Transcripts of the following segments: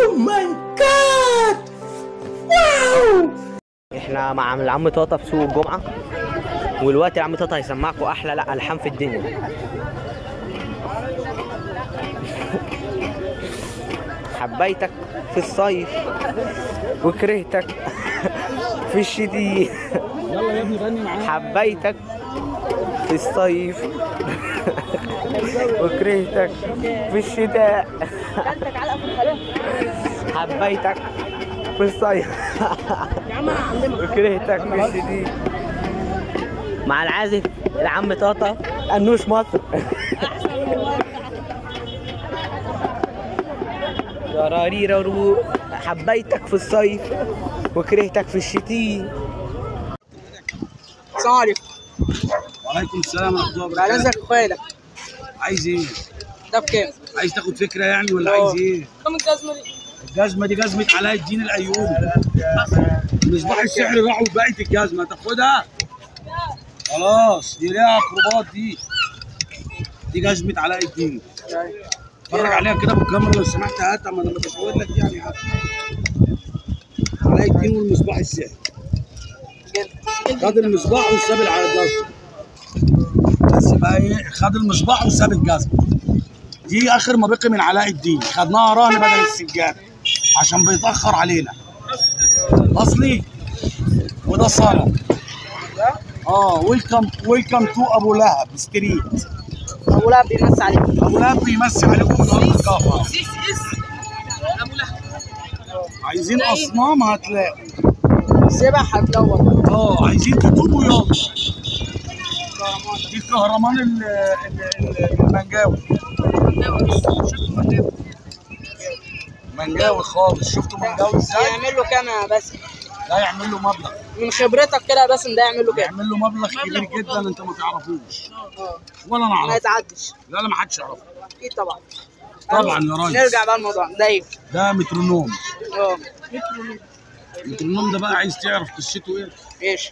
اوه ماي جاد واو احنا مع العم طاطا في سوق الجمعة والوقت العم طاطا هيسمعكم احلى لا الحان في الدنيا حبيتك في الصيف وكرهتك في الشتي يلا يا ابني غني معايا حبيتك في الصيف وكرهتك في الشتاء حبيتك في الصيف وكرهتك في الشتاء مع العازف العم طاطا انوش مصر راريرارو حبيتك في الصيف وكرهتك في الشتاء السلام عليكم وعليكم السلام ورحمه الله بعد وبركاته اذنك اخويا ده عايز ايه؟ ده بكام؟ عايز تاخد فكره يعني ولا اه. عايز ايه؟ كم الجزمه دي؟ الجزمه دي جزمه علاء الدين الايوبي مصباح السحر راحوا بقيه الجزمه تاخدها خلاص دي ليها كروبات دي دي جزمه علاء الدين اتفرج عليها كده بالكاميرا لو سمحت هاتها ما انا بشاور لك يعني هاتها علاء الدين والمصباح السحر خد المصباح وساب الجزمه بس بقى ايه خد المصباح وساب الجزمه دي اخر ما بقي من علاء الدين خدناها رهن بدل السجاده عشان بيتاخر علينا اصلي وده صنم اه ويلكم ويلكم تو ابو لهب ستريت ابو لهب بيمس عليك ابو لهب بيمسي عليكم من ارض الكفر عايزين اصنام هتلاقوا سبح هتلون اه عايزين تتوبوا يلا دي الكهرمان ال- ال- ال- المنجاوي منجاوي خالص شفتوا منجاوي ازاي؟ يعمل له كام يا باسم؟ لا يعمل له مبلغ من خبرتك كده يا باسم ده يعمل له كام؟ يعمل له مبلغ كبير جدا انت ما تعرفوش اه ولا انا ما اعرفه يتعدش لا لا ما حدش يعرفه اكيد طبعا طبعا يا ريس نرجع بقى الموضوع ده ايه؟ ده مترونوم اه المترونوم ده بقى عايز تعرف قصته ايه ايش؟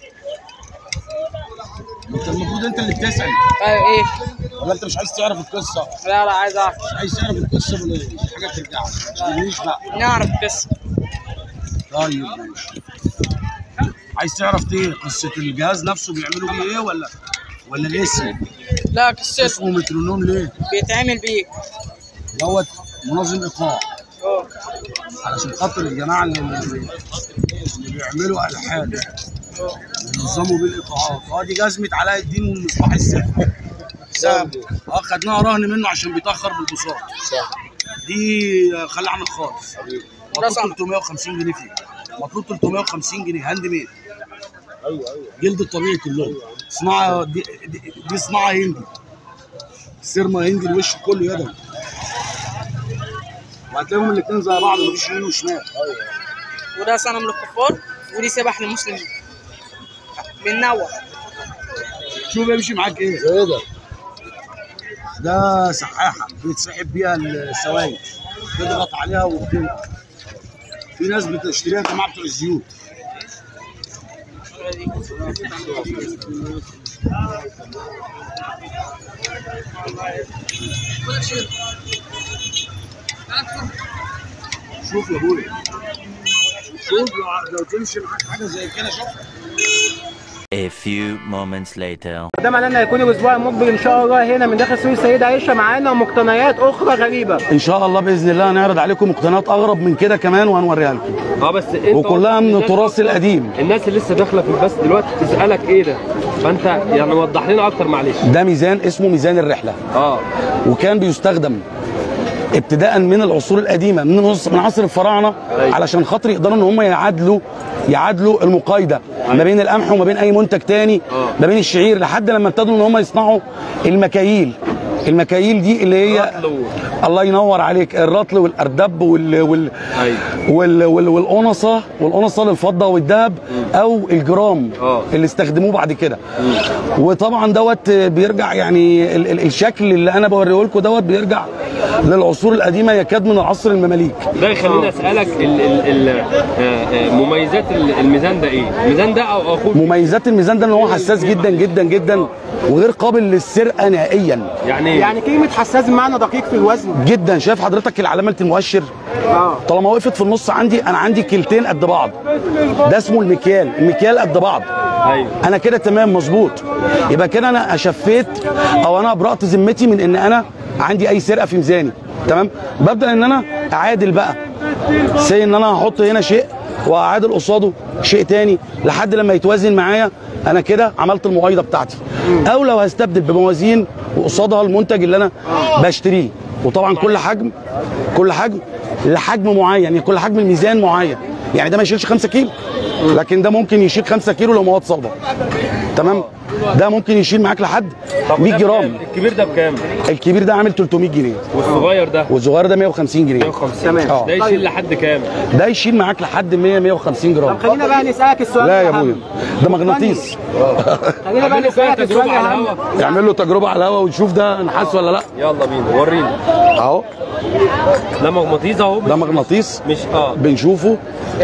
انت المفروض انت اللي بتسال ايوه ايه؟ ولا انت مش عايز تعرف القصه لا لا عايز اعرف مش عايز تعرف القصه ولا ايه حاجه ترجع ما تجيبليش بقى نعرف القصه طيب ماشي عايز تعرف ايه قصه الجهاز نفسه بيعملوا بيه ايه ولا ولا الاسم لا قصته اسمه مترونوم ليه بيتعمل بيه دوت منظم ايقاع اه علشان خاطر الجماعه اللي, اللي اللي بيعملوا الحان بينظموا بالايقاعات اه دي جزمه علاء الدين والمصباح السحر سابه اه خدناها رهن منه عشان بيتاخر بالبساط دي آه، خلي عنك خالص مطلوب صح. 350 جنيه فيه مطلوب 350 جنيه هاند ميد ايوه ايوه جلد الطبيعي كلهم صناعه دي, دي, دي صناعه هندي سيرما هندي الوش كله يدوي وهتلاقيهم الاثنين زي بعض مفيش يمين وشمال وده صنم للكفار ودي سبح للمسلمين بننوع شوف بيمشي معاك ايه ايه ده ده سحاحه بيتسحب بيها السوائل تضغط عليها وبتنقل في ناس بتشتريها يا جماعه بتوع الزيوت شوف يا ابويا شوف لو لو تمشي معاك حاجه زي كده شوف A few moments later. ده معناه ان هيكون الاسبوع المقبل ان شاء الله هنا من داخل سوق السيده عائشه معانا مقتنيات اخرى غريبه ان شاء الله باذن الله هنعرض عليكم مقتنيات اغرب من كده كمان وهنوريها لكم اه بس انت وكلها من التراث القديم الناس اللي لسه داخله في البث دلوقتي تسالك ايه ده فانت يعني وضح لنا اكتر معلش ده ميزان اسمه ميزان الرحله اه وكان بيستخدم ابتداء من العصور القديمه من نص من عصر الفراعنه علشان خاطر يقدروا ان هم يعادلوا يعادلوا المقايضه ما بين القمح وما بين اي منتج تاني ما بين الشعير لحد لما ابتدوا ان هم يصنعوا المكاييل المكاييل دي اللي هي الله ينور عليك الرطل والاردب وال وال ايوه وال وال والقنصه والقنصه للفضه والذهب او الجرام آه. اللي استخدموه بعد كده وطبعا دوت بيرجع يعني ال ال الشكل اللي انا بوريه لكم دوت بيرجع للعصور القديمه يكاد من العصر المماليك ده يخليني اسالك ال ال ال آه، آه، مميزات ال- الميزان ده ايه؟ الميزان ده او اخوه مميزات الميزان ده ان هو حساس جدا جدا جدا وغير قابل للسرقه نهائيا يعني ايه؟ يعني كلمه حساس بمعنى دقيق في الوزن جدا شايف حضرتك العلامه المؤشر اه طالما وقفت في النص عندي انا عندي كيلتين قد بعض ده اسمه المكيال المكيال قد بعض ايوه انا كده تمام مظبوط يبقى كده انا اشفيت او انا ابرأت ذمتي من ان انا عندي اي سرقه في ميزاني تمام ببدا ان انا اعادل بقى سي ان انا هحط هنا شيء واعادل قصاده شيء تاني لحد لما يتوازن معايا انا كده عملت الموايضه بتاعتي او لو هستبدل بموازين وقصادها المنتج اللي انا بشتريه وطبعا كل حجم كل حجم لحجم معين يعني كل حجم الميزان معين يعني ده ما يشيلش 5 كيلو لكن ده ممكن يشيل 5 كيلو لو مواد صلبه تمام ده ممكن يشيل معاك لحد طب 100 ده جرام بكام؟ الكبير ده بكام؟ الكبير ده عامل 300 جنيه والصغير ده والصغير ده 150 جنيه 150 تمام. اه ده يشيل لحد كام؟ ده يشيل معاك لحد 100 150 جرام طب خلينا بقى نسالك السؤال لا يا الأهم. ابويا ده مغناطيس خلينا بقى اعملوا فيها نسالك السؤال تجربه على الأهم. الهواء يعمل له تجربه على الهواء ونشوف ده نحاس ولا لا يلا بينا ورينا اهو ده مغناطيس اهو ده مغناطيس مش اه بنشوفه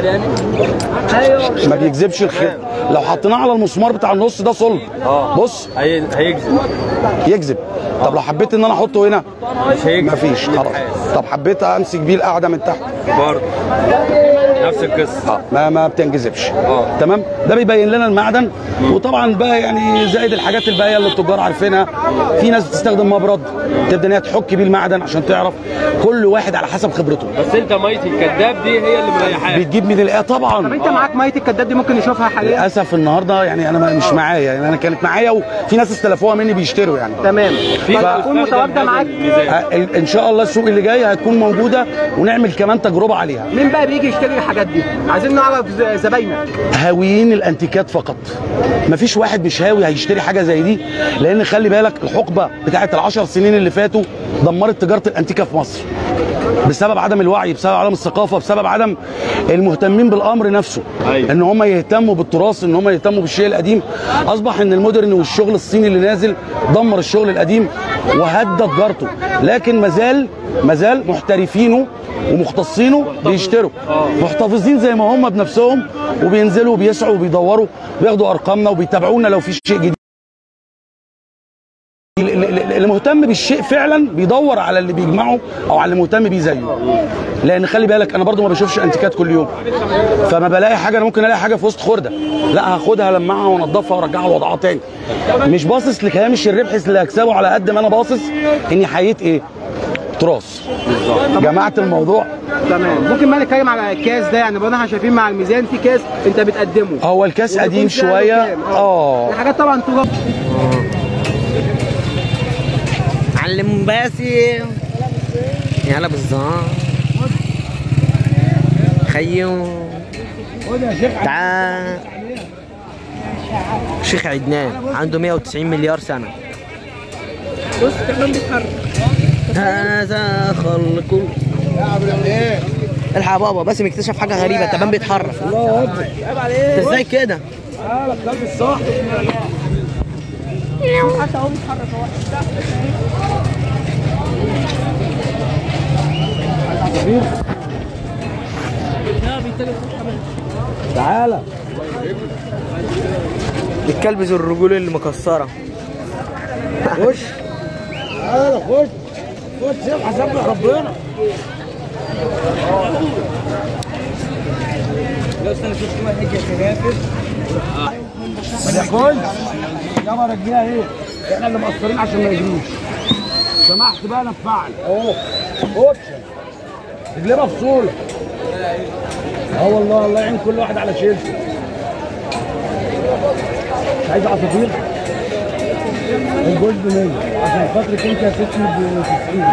ما بيجذبش الخيط لو حطيناه على المسمار بتاع النص ده صلب اه بص هي... هيجذب يجذب طب لو حبيت ان انا احطه هنا مش هيجذب مفيش خلاص طب حبيت امسك بيه القاعده من تحت برضه نفس القصه اه ما ما بتنجذبش اه. تمام ده بيبين لنا المعدن وطبعا بقى يعني زائد الحاجات الباقيه اللي التجار عارفينها في ناس بتستخدم مبرد تبدا ان هي تحك بيه المعدن عشان تعرف كل واحد على حسب خبرته بس انت ميه الكذاب دي هي اللي مريحاك بتجيب من الايه طب طبعا انت معاك ميه الكداد دي ممكن نشوفها حاليا للاسف النهارده يعني انا ما- مش معايا يعني انا كانت معايا وفي ناس استلفوها مني بيشتروا يعني تمام في طب تكون بتستخدم متواجده هذا معاك الميزان. ه- ال- ان شاء الله السوق اللي جاي هتكون موجوده ونعمل كمان تجربه عليها مين بقى بيجي يشتري الحاجات دي عايزين نعرف ز- زباينك هاويين الانتيكات فقط مفيش واحد مش هاوي هيشتري حاجه زي دي لان خلي بالك الحقبه بتاعت العشر سنين اللي فاتوا دمرت تجاره الانتيكه في مصر بسبب عدم الوعي بسبب عدم الثقافه بسبب عدم المهتمين بالامر نفسه أيوة. ان هم يهتموا بالتراث ان هم يهتموا بالشيء القديم اصبح ان المودرن والشغل الصيني اللي نازل دمر الشغل القديم وهدى تجارته لكن مازال مازال محترفينه ومختصينه بيشتروا محتفظين زي ما هم بنفسهم وبينزلوا وبيسعوا وبيدوروا بياخدوا ارقامنا وبيتابعونا لو في شيء جديد ال- ال- اللي مهتم بالشيء فعلا بيدور على اللي بيجمعه او على اللي مهتم بيه زيه لان خلي بالك انا برضو ما بشوفش انتيكات كل يوم فما بلاقي حاجه انا ممكن الاقي حاجه في وسط خرده لا هاخدها المعها وانضفها وارجعها لوضعها تاني مش باصص لهامش الربح اللي هكسبه على قد ما انا باصص اني حييت ايه تراث جمعت الموضوع تمام ممكن بقى نتكلم على الكاس ده يعني بقى احنا شايفين مع الميزان في كاس انت بتقدمه هو الكاس وبيكون قديم سعره شويه كام؟ اه الحاجات طبعا تجار علم باسي يلا بالظبط خيو تعال شيخ عدنان عنده 190 مليار سنة بص كمان بيتحرك هذا خلق الحق يا بابا باسم اكتشف حاجة غريبة التبان بيتحرك الله اكبر انت ازاي كده؟ تعالى الكلب ذو الرجول اللي مكسرة خش تعالى خش خش سيب حسابنا ربنا ما تاكلش يابا رجليها ايه احنا اللي مقصرين عشان ما يجروش سمحت بقى انا اتفعل اهو خش رجليه مفصوله اه والله الله يعين كل واحد على شيلته مش عايز عصافير الجولد 100 عشان خاطرك انت يا ستي ب 90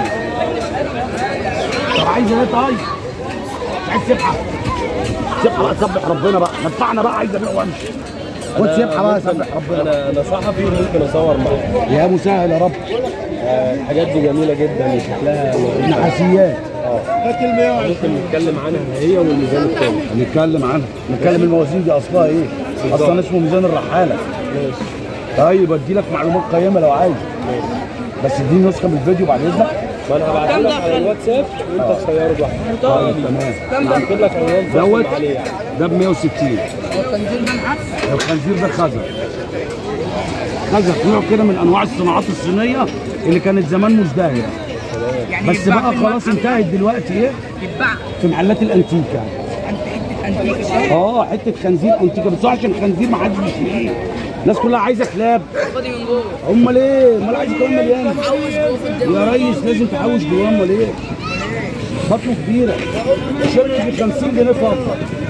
طب عايز ايه طيب؟ مش عايز سبحه سبحه بقى تسبح ربنا بقى ندفعنا بقى عايز ابيع وامشي خد سبحه بقى سبح ربنا انا انا صحفي ممكن اصور معاك يا مسهل يا رب الحاجات دي جميله جدا وشكلها نحاسيات ممكن نتكلم عنها هي والميزان التاني نتكلم عنها نتكلم الموازين دي اصلها ايه اصلا اسمه ميزان الرحاله طيب ادي لك معلومات قيمه لو عايز بس اديني نسخه من الفيديو بعد اذنك ما انا هبعته لك على الواتساب وانت تصيره لوحدك طيب تمام هكتب لك عنوان دوت ضخم عليه يعني ده ب 160 الخنزير ده خزر خزر نوع كده من انواع الصناعات الصينيه اللي كانت زمان مزدهره يعني بس يتباع بقى في خلاص المطعم؟ انتهت دلوقتي ايه يتباع في محلات الانتيكه انت حته انتيك اه حته خنزير انتيكه بس هو عشان خنزير ما حدش بيشتريه الناس كلها عايزه كلاب فاضي من جوه امال ايه امال عايز كمان مليان حوش جوه في الدنيا يا ريس لازم تحوش جواه امال ايه بطنه كبيره الشركه ب 50 جنيه فقط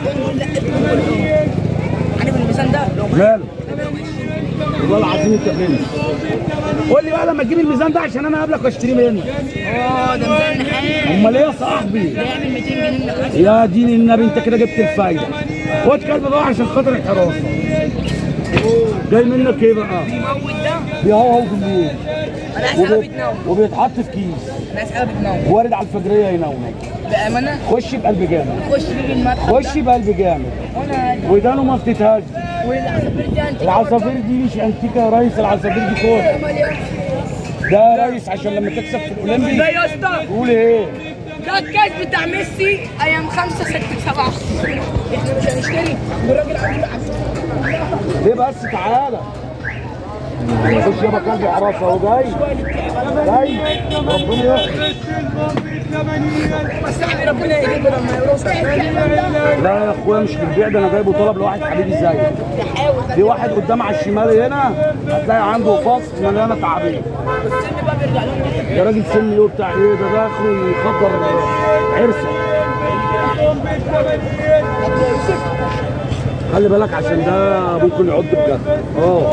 عارف الميزان ده لو ماله والله العظيم انت برنس قول لي بقى لما تجيب الميزان ده عشان انا قبلك واشتري منك اه ده ميزان نحاس امال ايه يا صاحبي ده يعمل 200 جنيه من النحاس يا دين النبي انت كده جبت الفايده خد كلب بقى عشان خاطر الحراسه جاي منك ايه بقى؟ موت ده بيهوهو بالليل انا عايز وبي- بتنوم وبيتحط في كيس انا عايز بتنوم وارد على الفجريه ينومك بامانه خش بقلب جامد خش بيجي المدخل خش بقلب جامد وانا ودانه ما بتتهز والعصافير دي انت العصافير دي مش انتيكه يا ريس العصافير دي كوره ده يا ريس عشان لما تكسب في ده الاولمبي يا اسطى تقول ايه ده الكاس بتاع ميسي ايام خمسة ستة سبعة احنا مش هنشتري والراجل عنده ليه بس تعالى خش يابا كلب حراسه اهو جاي جاي ربنا يحفظ بس يعني ربنا يجيبه لما يوصل لا يا اخويا مش بنبيع ده انا جايبه طلب لواحد حبيبي زيي في واحد قدام على الشمال هنا هتلاقي عنده فصل مليانه تعابين السن بقى بيرجع لهم يا راجل سن ايه وبتاع ايه ده ده اخره يخدر عرسه خلي بالك عشان ده ممكن يعض بجد اه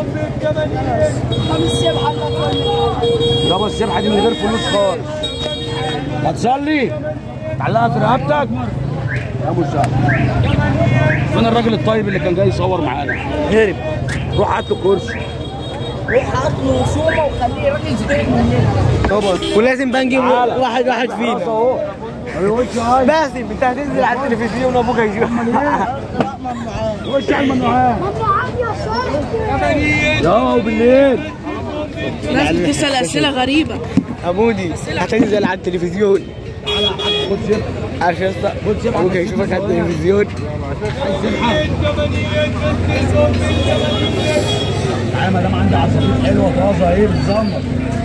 يابا السبحه دي من غير فلوس خالص هتصلي تعلقها في رقبتك يا ابو سهل فين الراجل الطيب اللي كان جاي يصور معانا هرب روح هات له كرسي روح هات له صومه وخليه راجل يستلم مننا طبعا ولازم بقى نجيب تعالى. واحد واحد خلاص فينا اهو ما بيقولش هاي باسم انت هتنزل على التلفزيون وابوك هيشوف خش على الممنوعات يا بالليل لازم تسال اسئله غريبه ابودي هتنزل على التلفزيون خد سبحه عارف يا اسطى خد سبحه ابوك هيشوفك على التلفزيون تعالى ما دام عندي عصافير حلوه طازه ايه بتزمر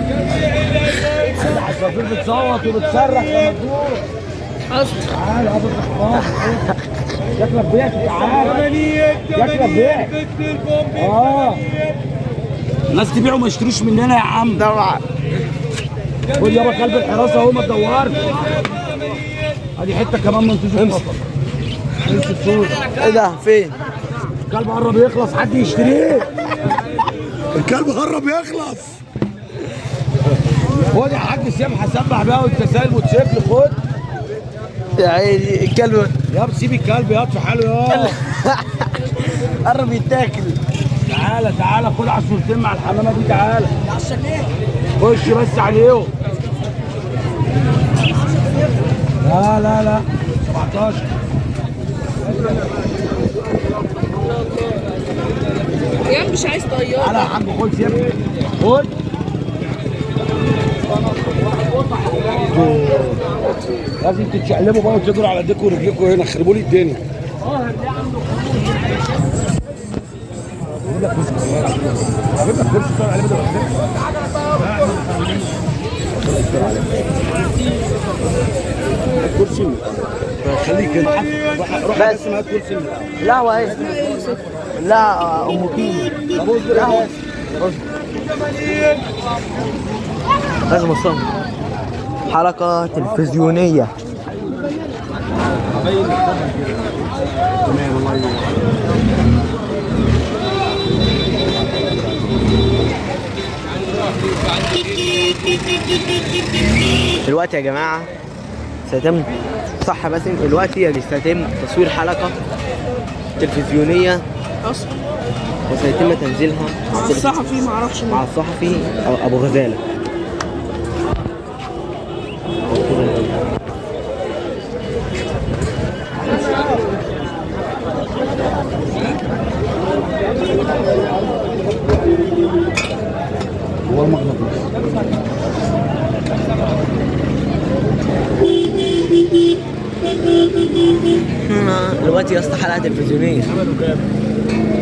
عندي عصافير بتصوت وبتصرخ لما تدور تعالى ابو الخطاب شكلك بعت تعالى شكلك بعت اه الناس تبيعوا ما يشتروش مننا يا عم طبعا خد يابا كلب الحراسه اهو ما تدورش ادي حته كمان من طوش القطر لسه الصوت ايه ده فين؟ الكلب قرب يخلص حد يشتريه الكلب قرب يخلص خد يا حاج سيبها سبح بقى وانت سايق الموتوسيكل خد يا عيني الكلب ياب سيب الكلب ياض في حاله يا قرب يتاكل تعالى تعالى خد عصفورتين مع الحمامه دي تعالى خش بس عليهم لا لا لا 17 يا مش عايز طياره تعالى يا حاج خد سيبها خد لازم تتشقلبوا بقى وتجروا على ايديكم ورجليكم هنا خربوا لي الدنيا هجيب لك كرسي تقعد عليه بدل ما تخش. كرسي خليك هنا روح روح بس. بس هات كرسي لا هو ايه؟ لا ام كيمو طب اصبر يا ناس. لازم اصمم حلقة تلفزيونية دلوقتي يا جماعة سيتم صح بس دلوقتي يعني سيتم تصوير حلقة تلفزيونية اصلا وسيتم تنزيلها على التلفزيون. الصحفي ما اعرفش مع الصحفي أو- ابو غزاله هو المغناطيس دلوقتي يا اسطى حلقه تلفزيونيه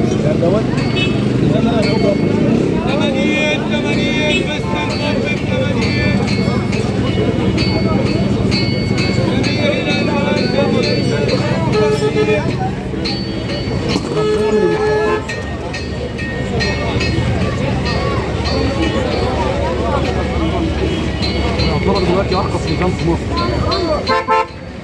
دوت يعتبر دلوقتي ارخص نظام في مصر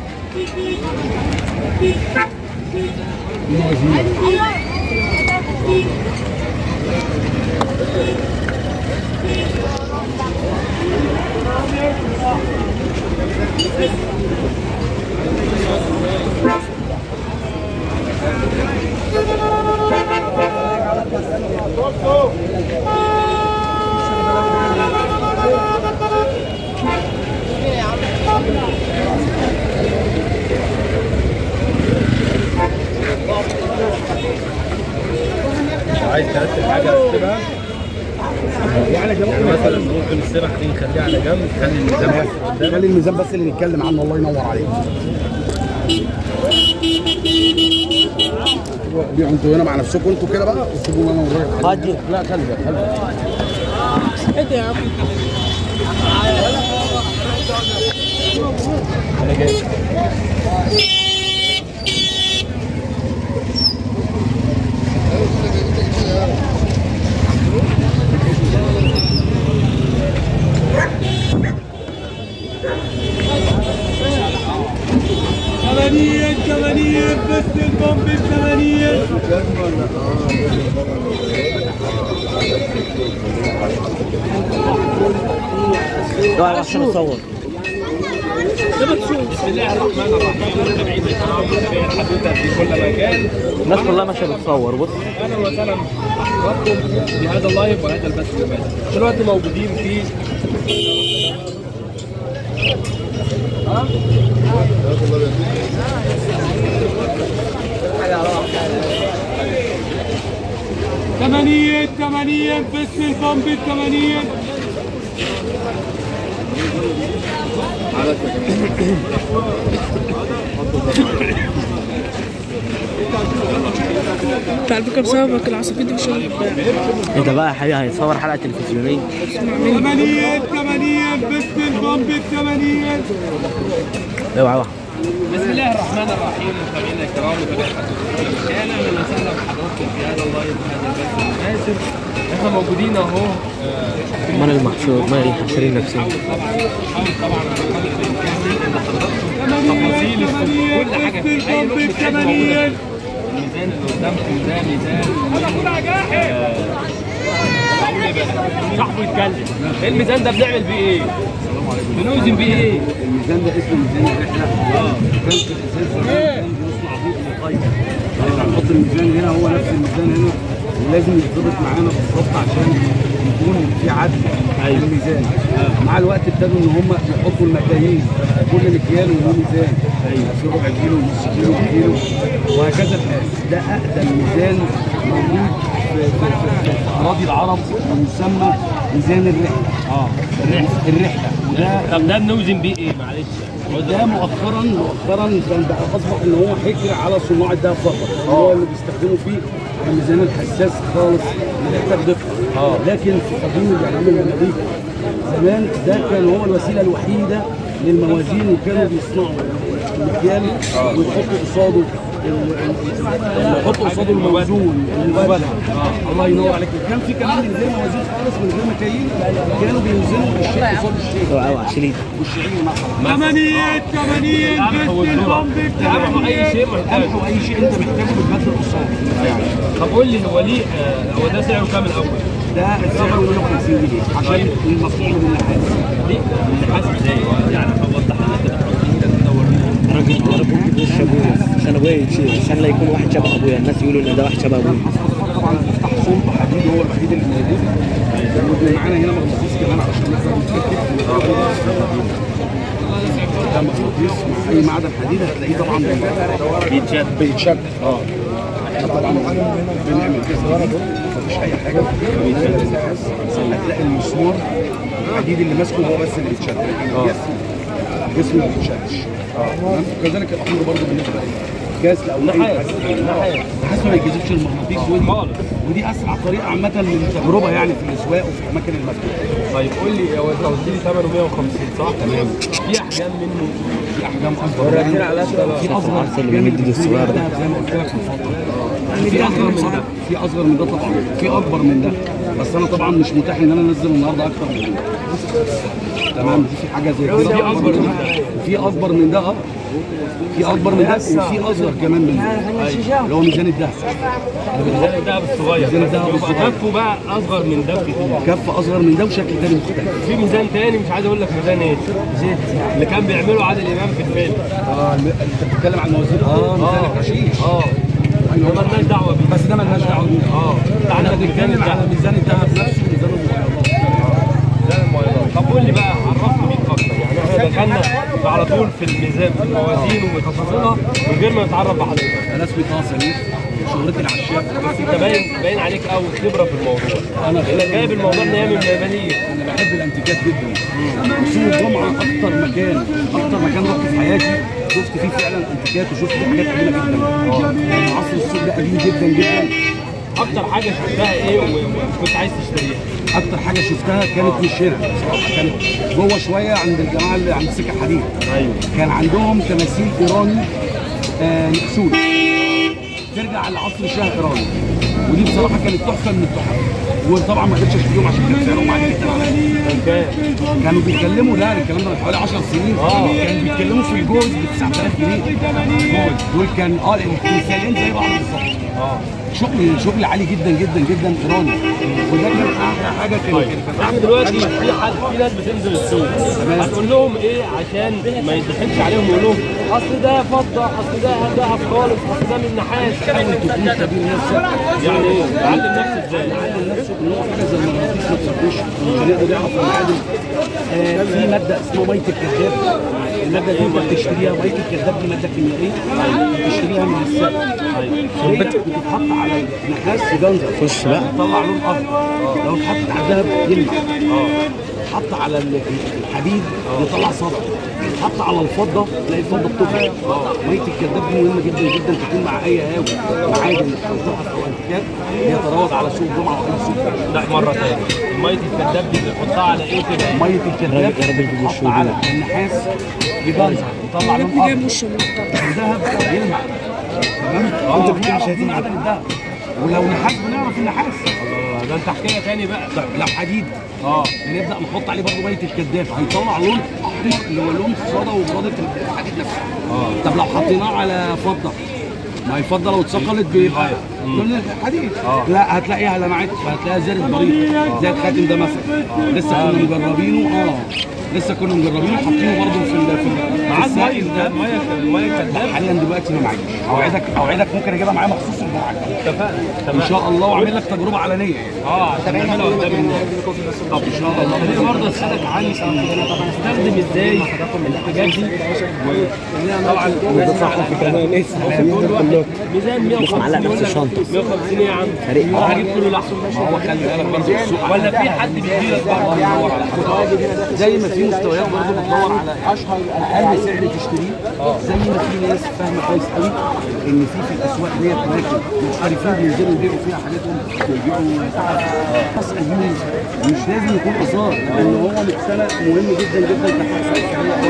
عايز ترتب حاجه ترتبها يعني مثلا ممكن السبح دي نخليها على جنب نخلي الميزان بس قدام خلي الميزان بس اللي نتكلم عنه الله ينور عليك بيعوا انتوا هنا مع نفسكم انتوا كده بقى وسيبوا انا والراجل هادي. لا خلي بالك خلي بالك. ثمانية ثمانية بس البومب الثمانية لا عشان اصور بسم الله الرحمن الرحيم متابعينا الكرام في الحدوته في كل مكان الناس كلها ماشيه بتصور بص اهلا وسهلا بكم في هذا اللايف وهذا البث المباشر دلوقتي موجودين في ثمانية ثمانية بس البومب الثمانية انت على فكره بسببك العصافير دي مش ايه ده بقى يا حبيبي هيتصور حلقه تلفزيونيه ثمانية ثمانية بس البومب الثمانية اوعى اوعى بسم الله الرحمن الرحيم متابعينا الكرام متابعي حدوته في كل مكان اهلا وسهلا بحضراتكم في هذا اللايف وهذا البث المباشر احنا موجودين اهو آه، مال المحشور مال حاشرين نفسهم طبعا حاول طبعا على قدر الامكان ان حضراتكم تفاصيل كل حاجه في اي لقمه عيش موجوده الميزان اللي قدامكم ده ميزان آه، صاحبه يتكلم ايه الميزان ده بنعمل بيه ايه؟ بنوزن بيه ايه؟ الميزان ده اسمه ميزان الرحله اه كان في الاساس زمان كان بيصنع بيه مقايضه احنا هنحط الميزان هنا هو نفس الميزان هنا ولازم يتظبط معانا بالظبط عشان يكون في عدل في الميزان مع الوقت ابتدوا ان هم يحطوا المكاييل كل مكيال وله ميزان في ربع كيلو نص كيلو كيلو وهكذا الحال ده اقدم ميزان موجود في, في, في, في اراضي العرب ويسمى ميزان الرحله اه الرحله الرحله وده طب ده بنوزن بيه ايه معلش؟ وده مؤخرا مؤخرا كان بقى اصبح ان هو حكر على صناع الدهب فقط هو اللي بيستخدموا فيه الميزان الحساس خالص اللي محتاج دقه لكن في قديم الاعلام المماليك زمان ده كان هو الوسيله الوحيده للموازين وكانوا بيصنعوا المكيال ويحطوا قصاده يحطوا قصاده الموزون المبالغ الله ينور عليك كان في كمان من غير موازين خالص من غير مكاييل كانوا بيوزنوا الشيء قصاد الشيء اوعى اوعى شيلين والشعير مثلا ثمانية ثمانية بس البومب تعرفوا اي الثمانية شيء محتاج قمح واي شيء انت محتاجه بالبدل القصاد طب قول لي هو ليه آه، هو ده سعره كام الاول؟ ده سعره 150 جنيه عشان المصنوع من النحاس ليه؟ النحاس ازاي؟ يعني وضح لنا كده كده تدورنا راجل راجل وش ابويا عشان ابويا يتشيل عشان لا يكون واحد شبه ابويا الناس يقولوا ان ده واحد شبه ابويا حصل طبعا تفتح صلب حديد هو الوحيد اللي موجود ومعانا هنا مغناطيس كمان عشان نقدر نتاكد ده مغناطيس مع اي معدن حديد هتلاقيه طبعا بيتشد بيتشد اه احنا طبعا بنعمل كده مفيش اي حاجه بيتشد النحاس هتلاقي المسمار الحديد اللي ماسكه هو بس اللي بيتشد لكن الجسم الجسم ما بيتشدش تمام كذلك الامر برضه بالنسبه ليه انعكاس او اي نحاس حاجه نحاس تحس ما يجذبش المغناطيس ودي خالص ودي اسرع طريقه عامه للتجربه يعني في الاسواق وفي الاماكن المفتوحه طيب قول لي هو انت قلت لي ثمنه 150 صح؟ تمام في احجام منه في احجام اصغر في اصغر جامد الصغير ده زي ما قلت لك في الفتره في اصغر من ده في اصغر من ده طبعا في اكبر من ده بس انا طبعا مش متاح ان انا انزل النهارده اكتر من كده تمام دي في حاجه زي كده في أكبر من ده. وفي اكبر من ده اه في اكبر من ده وفي اصغر كمان من ده اللي هو ميزان الدهب ميزان الدهب الصغير ميزان الدهب يبقى الصغير. كفه بقى اصغر من ده بكتير كف اصغر من ده وشكل تاني مختلف في ميزان تاني مش عايز اقول لك ميزان ايه اللي كان بيعمله عادل امام في الفيلم اه الم- انت بتتكلم عن موازين اه ميزان الحشيش اه ده مالناش دعوه بيه بس ده مالناش دعوه بيه اه انت احنا عندك ميزان بنتكلم على الدهب ميزان الذهب نفسه وميزان الموبايلات ميزان الموبايلات طب قول لي بقى عرفني بيك اكتر يعني احنا دخلنا على طول في الميزان في الموازين وتفاصيلها من غير ما نتعرف بحضرتك انا اسمي طه سمير شهرتي العشاق بس انت باين باين عليك قوي خبره في الموضوع انا انك جايب الموضوع من ايام المبانيه انا بحب الانتيكات جدا سوق الجمعه اكتر مكان اكتر مكان رحت في حياتي شفت فيه فعلا انتيكات وشفت فيه حاجات قديمه جدا يعني عصر السوق ده قديم جدا جدا اكتر حاجه شفتها ايه و- وكنت عايز تشتريها اكتر حاجه شفتها كانت مش هنا بصراحه كانت جوه شويه عند الجماعه اللي عند سكه حديد ايوه كان عندهم تماثيل ايراني آه مقسول ترجع لعصر الشاه الايراني ودي بصراحه كانت تحفه من التحف وطبعا ما قدرتش اشتريهم عشان كان سعرهم عالي جدا عليا كانوا بيتكلموا ده الكلام ده من حوالي 10 سنين آه. كانوا بيتكلموا في الجوز ب 9000 جنيه جوز دول كان اه التمثالين زي بعض بالظبط اه شغل شغل عالي جدا جدا جدا ايراني وده كان احلى حاجه كان طيب كان احنا دلوقتي في حد في ناس بتنزل السوق هتقول لهم ايه عشان ما يضحكش عليهم ويقول لهم اصل ده فضه اصل ده ذهب خالص اصل ده من نحاس حاول تكون خبير نفسك يعني ايه تعلم نفسك ازاي يعلم نفسه ان هو حاجه زي المغناطيس ما تسيبوش عشان يقدر يعرف المعادن آه في ماده اسمها ميه الكذاب الماده دي انت بتشتريها ميه الكذاب دي ماده كيميائيه بتشتريها من السائل بتتحط على النحاس يجنزر خش بقى تطلع لون اخضر لو اتحطت على الذهب يلمع اتحط على ال- الحديد يطلع صدى اتحط على الفضه تلاقي الفضه بتظهر ميه الكذاب دي مهمه جدا جدا تكون مع اي هاوي معادن او تحف او انتيكات يتروج على سوق الجمعه او اي سوق لا مره تاني الميه الكداب دي بتحطها على ايه كده ميه الكذاب تحط على النحاس يجنزر يطلع لون اخضر الذهب يلمع تمام انت مش هتيجي على الذهب ولو نحاس بنعرف النحاس الله ده انت حكايه تاني بقى طيب لو حديد اه نبدا نحط عليه برضه ميه الكداف هيطلع لون احمر اللي هو لون الصدى وبراده الحديد نفسه اه طب لو حطيناه على فضه ما هي الفضه لو اتثقلت بيبقى لون الحديد لا هتلاقيها لمعت هتلاقيها زرت بريق زي الخاتم ده مثلا لسه كنا مجربينه اه لسه كنا مجربينه حاطينه برضه في ال- في ال- في معاك ميه السائل ده الميه الميه لا، الكداب حاليا دلوقتي ما معيش اوعدك اوعدك ممكن اجيبها معايا مخصوص الجمعه الجاية. اتفقنا ان تمام شاء الله واعمل لك تجربه علنيه اه عشان نعملها قدام الناس طب ان شاء الله خليني برضه اسالك عن تستخدم ازاي الحاجات دي طبعا ده صح في كلام ميزان 150 معلق نفس يقول لك الشنطة. 150 ايه يا عم؟ فريق. اه هجيب كله لحظه ما هو خلي بالك برضه السوق ولا في حد بيديلك برضه بيدور على حاجه زي ما في مستويات برضه بتدور على اشهر اقل سعر تشتريه زي ما في ناس فاهمه كويس قوي ان في في الاسواق ديت اماكن محترفين بينزلوا يبيعوا فيها حاجاتهم ويبيعوا ناس قديم مش لازم يكون اثار لان هو مكسله مهم جدا جدا كحاجه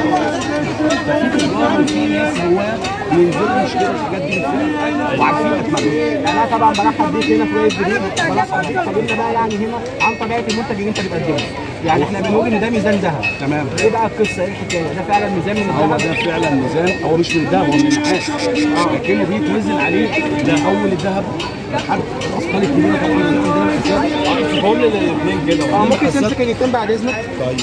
ففي تجار وفي ناس هواه بينزلوا يشتروا الحاجات دي بالفعل وعارفين اثمنها انا طبعا برحب بيك هنا في وقت جديد برحب بيك طب انت بقى يعني هنا عن طبيعه المنتج اللي انت بتقدمه يعني احنا بنقول ان ده ميزان ذهب تمام ايه بقى القصه ايه الحكايه ده فعلا ميزان من هو الذهب ده فعلا ميزان هو مش من الذهب هو من النحاس لكنه بيتوزن عليه من اول الذهب لحد الاثقال الكبيره طبعا اللي عندنا الاساس فهم لنا الاثنين كده اه ممكن تمسك الاثنين بعد اذنك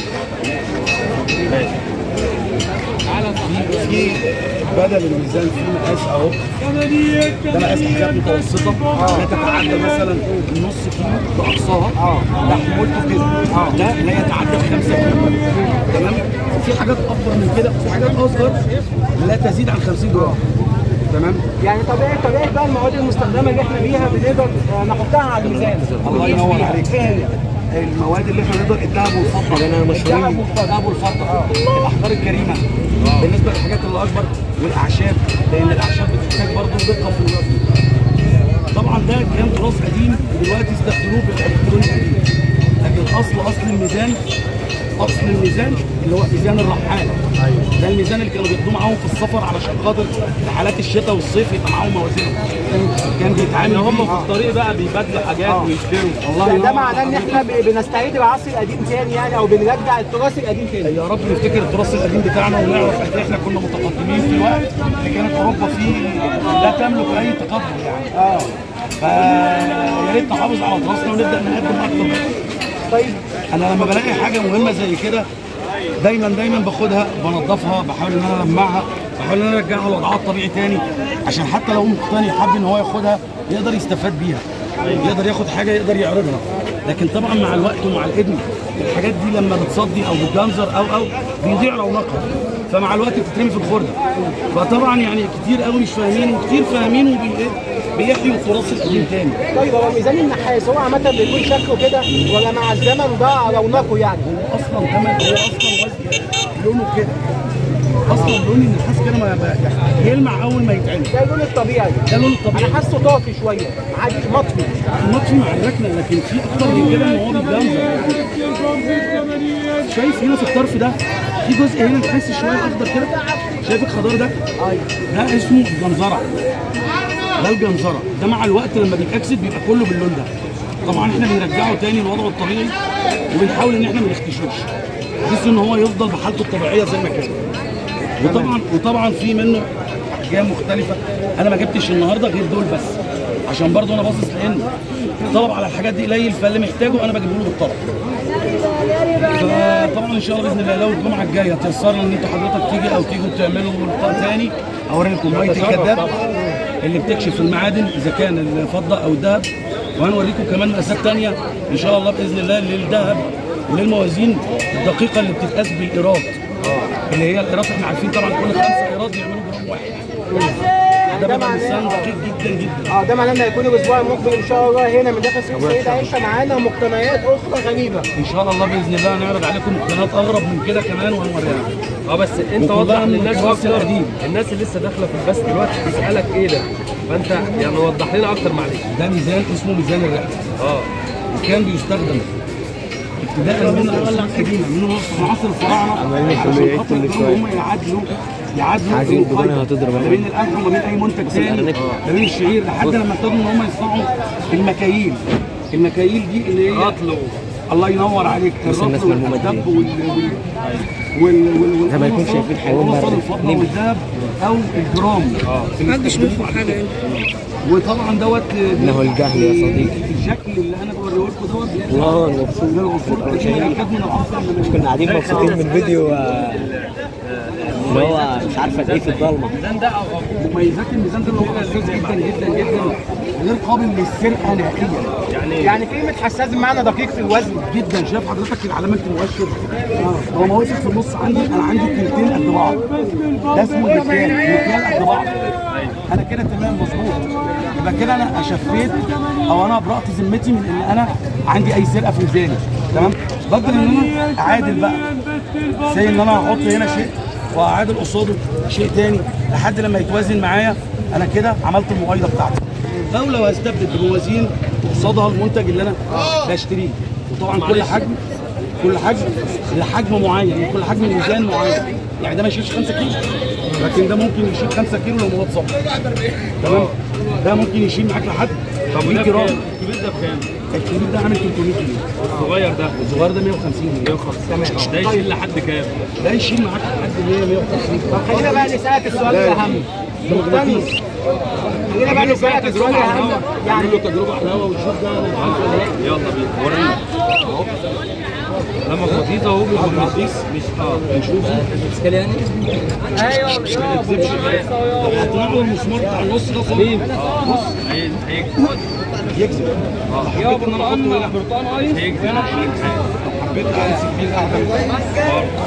في بدل الميزان في مقاس اهو ده مقاس حاجات متوسطه لا تتعدى مثلا نص كيلو باقصاها ده حمولته كده ده لا يتعدى 5 كيلو تمام وفي حاجات اكبر من كده وفي حاجات اصغر لا تزيد عن 50 جرام تمام يعني طبيعي طبيعي بقى المواد المستخدمه اللي احنا بيها بنقدر آه، نحطها على الميزان الله ينور عليك ايه هي؟ المواد اللي احنا نقدر الذهب والفضه انا مشهورين الذهب والفضه الاحجار الكريمه بالنسبه للحاجات اللي اكبر والاعشاب لان الاعشاب بتحتاج برضه دلوقتي استخدموه بالالكتروني الجديد لكن اصل اصل الميزان اصل الميزان اللي هو ميزان الرحاله ده الميزان اللي كانوا بياخدوه معاهم في السفر علشان خاطر في حالات الشتاء والصيف يبقى معاهم موازين كان بيتعامل هم بيه. في الطريق بقى بيبادلوا حاجات آه. ويشتروا الله ده, ده ينور معناه ان احنا ب- بنستعيد العصر القديم تاني يعني او بنرجع التراث القديم تاني يا رب نفتكر التراث القديم بتاعنا ونعرف قد إيه احنا كنا متقدمين في الوقت اللي كانت اوروبا فيه لا تملك اي تقدم يعني اه فيا ريت نحافظ على تراثنا ونبدا نقدم اكتر طيب انا لما بلاقي حاجه مهمه زي كده دايما دايما باخدها بنظفها بحاول ان انا المعها بحاول ان انا ارجعها لوضعها الطبيعي تاني عشان حتى لو مقتني حابب ان هو ياخدها يقدر يستفاد بيها يقدر ياخد حاجه يقدر يعرضها لكن طبعا مع الوقت ومع الابن الحاجات دي لما بتصدي او بتجنزر او او بيضيع رونقها فمع الوقت بتترمي في الخرده فطبعا يعني كتير قوي مش فاهمين وكتير فاهمين وبيحيوا التراث القديم تاني طيب هو ميزان النحاس هو عامه بيكون شكله كده ولا مع الزمن ضاع رونقه يعني اصلا كمان هو اصلا وزن لونه كده اصلا لون النحاس كده ما يعني يلمع اول ما يتعمل ده اللون الطبيعي ده لون الطبيعي انا حاسه طافي شويه عادي مطفي المطفي مع الركنه لكن في اكتر من كده ان هو بيتجنزر يعني شايف هنا في الطرف ده في جزء هنا تحس شويه اخضر كده شايف الخضار ده؟ ده اسمه الجنزره ده الجنزره ده مع الوقت لما بيتاكسد بيبقى كله باللون ده طبعا احنا بنرجعه تاني لوضعه الطبيعي وبنحاول ان احنا ما نختشوش بحيث ان هو يفضل بحالته الطبيعيه زي ما كان وطبعا وطبعا في منه احجام مختلفه انا ما جبتش النهارده غير دول بس عشان برضه انا باصص لان الطلب على الحاجات دي قليل فاللي محتاجه انا بجيبه له بالطلب فطبعا ان شاء الله باذن الله لو الجمعه الجايه تيسرنا ان انتوا حضرتك تيجي او تيجوا تعملوا لقاء تاني اوري لكم ميه الكذاب اللي بتكشف المعادن اذا كان الفضه او الذهب وهنوريكم كمان مقاسات تانيه ان شاء الله باذن الله للذهب وللموازين الدقيقه اللي بتتقاس بالايراد اللي هي الايراد احنا عارفين طبعا كل خمسه ايراد يعملوا جرام واحد ده ده بيبقى معناه ميزان دقيق جدا جدا اه ده معناه ان هيكون الاسبوع المقبل ان شاء الله هنا من داخل سوق السيدة عائشه معانا مقتنيات اخرى غريبه ان شاء الله باذن الله هنعرض عليكم مقتنيات اغرب من كده كمان وهنوريها اه بس انت وكلها وضح من للناس التراث اكتر القديم. الناس اللي لسه داخله في البث دلوقتي تسالك ايه ده فانت يعني وضح لنا اكتر معلش ده ميزان اسمه ميزان الرحله اه وكان بيستخدم ابتداء من العصور القديمه من عصر الفراعنه عشان خاطر يقدروا هم يعادلوا يعادلوا المقايضه ما بين القمح وما بين اي منتج ثاني ما بين الشعير لحد لما ابتدوا ان هم يصنعوا المكاييل المكاييل دي اللي هي رطل الله ينور عليك الرطل والدب وال وال وال وال زي ما يكون شايفين حيوان وصل بري. الفضه والذهب او الجرام محدش بيفهم حاجه وطبعا دوت إنه الجهل يا صديقي. الشكل اللي انا بوريه لكم دوت الله مبسوط من العصور القديمه اللي كانت من العصر اللي كنا قاعدين مبسوطين من فيديو آه، اللي هو مش عارفه ايه في الضلمه مميزات الميزان ده اللي هو حساس جدا جدا جدا غير قابل للسرقه نهائيا يعني كلمه حساس بمعنى دقيق في الوزن جدا شايف حضرتك العلامات المؤشر هو ما وقف في النص عندي انا عندي كلمتين قد بعض ده اسمه المكيال المكيال قد بعض انا كده تمام مظبوط يبقى كده انا شفيت او انا برأت ذمتي من ان انا عندي اي سرقه في ميزاني تمام بقدر ان انا اعادل بقى زي ان انا هحط هنا شيء واعادل قصاده شيء تاني لحد لما يتوازن معايا انا كده عملت المقايضه بتاعتي او لو هستبدل بموازين قصادها المنتج اللي انا بشتريه وطبعا كل حجم كل حجم لحجم معين كل حجم ميزان معين يعني ده ما يشيلش 5 كيلو لكن ده ممكن يشيل 5 كيلو لو مواد صفر تمام ده ممكن يشيل معاك لحد 100 جرام الكبير ده بكام؟ الكبير ده عامل 300 جنيه الصغير ده الصغير ده 150 جنيه 150 ده يشيل لحد كام؟ ده يشيل معاك لحد 100 150 طب خلينا بقى نسالك السؤال الاهم مقتني خلينا بقى نسالك السؤال الاهم يعني له تجربه حلاوه وتشوف ده يلا بينا ورينا اهو ده مغناطيس اهو مغناطيس مش اه نشوفه حطينا له المسمار بتاع النص ده سليم بص هي- هيكسب يكذب حبيت ان انا احطه هنا هيكسب هنا حبيت امسك بيه القعده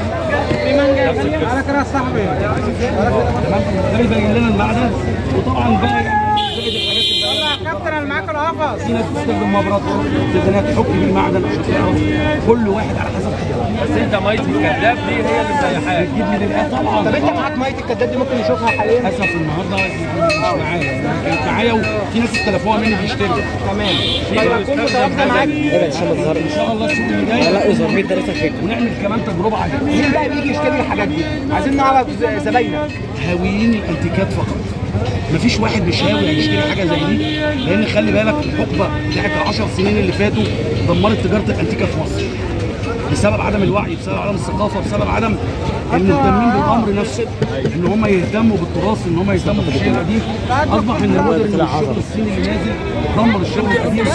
تمام ده بيبين لنا المعدن وطبعا بقى يعني زائد الحاجات في ناس بتستخدم مبرد في انها تحك بيه معدن عشان تعرف كل واحد على حسب خبرته بس انت ميه الكذاب دي هي اللي مريحاك بتجيب لي للآخر طبعا طب انت معاك ميه الكداب دي ممكن نشوفها حاليا للاسف النهارده مش معايا كانت معايا وفي ناس استلفوها مني بيشتروا تمام طيب هتكون متواجده معاك ان شاء الله السوق اللي جاي لا يظهر 100 فكره ونعمل كمان تجربه عاديه مين بقى بيجي يشتري الحاجات دي عايزين نعرف ز- زباينك هاويين الانتيكات فقط مفيش واحد مش هاوي هيشتري حاجه زي دي لان خلي بالك الحقبه بتاعت العشر سنين اللي فاتوا دمرت تجاره الانتيكه في مصر بسبب عدم الوعي بسبب عدم الثقافه بسبب عدم المهتمين بالامر نفسه ان هم يهتموا بالتراث ان هم يهتموا بالشيء القديم اصبح ان المودرن والشغل الصيني اللي نازل دمر الشغل القديم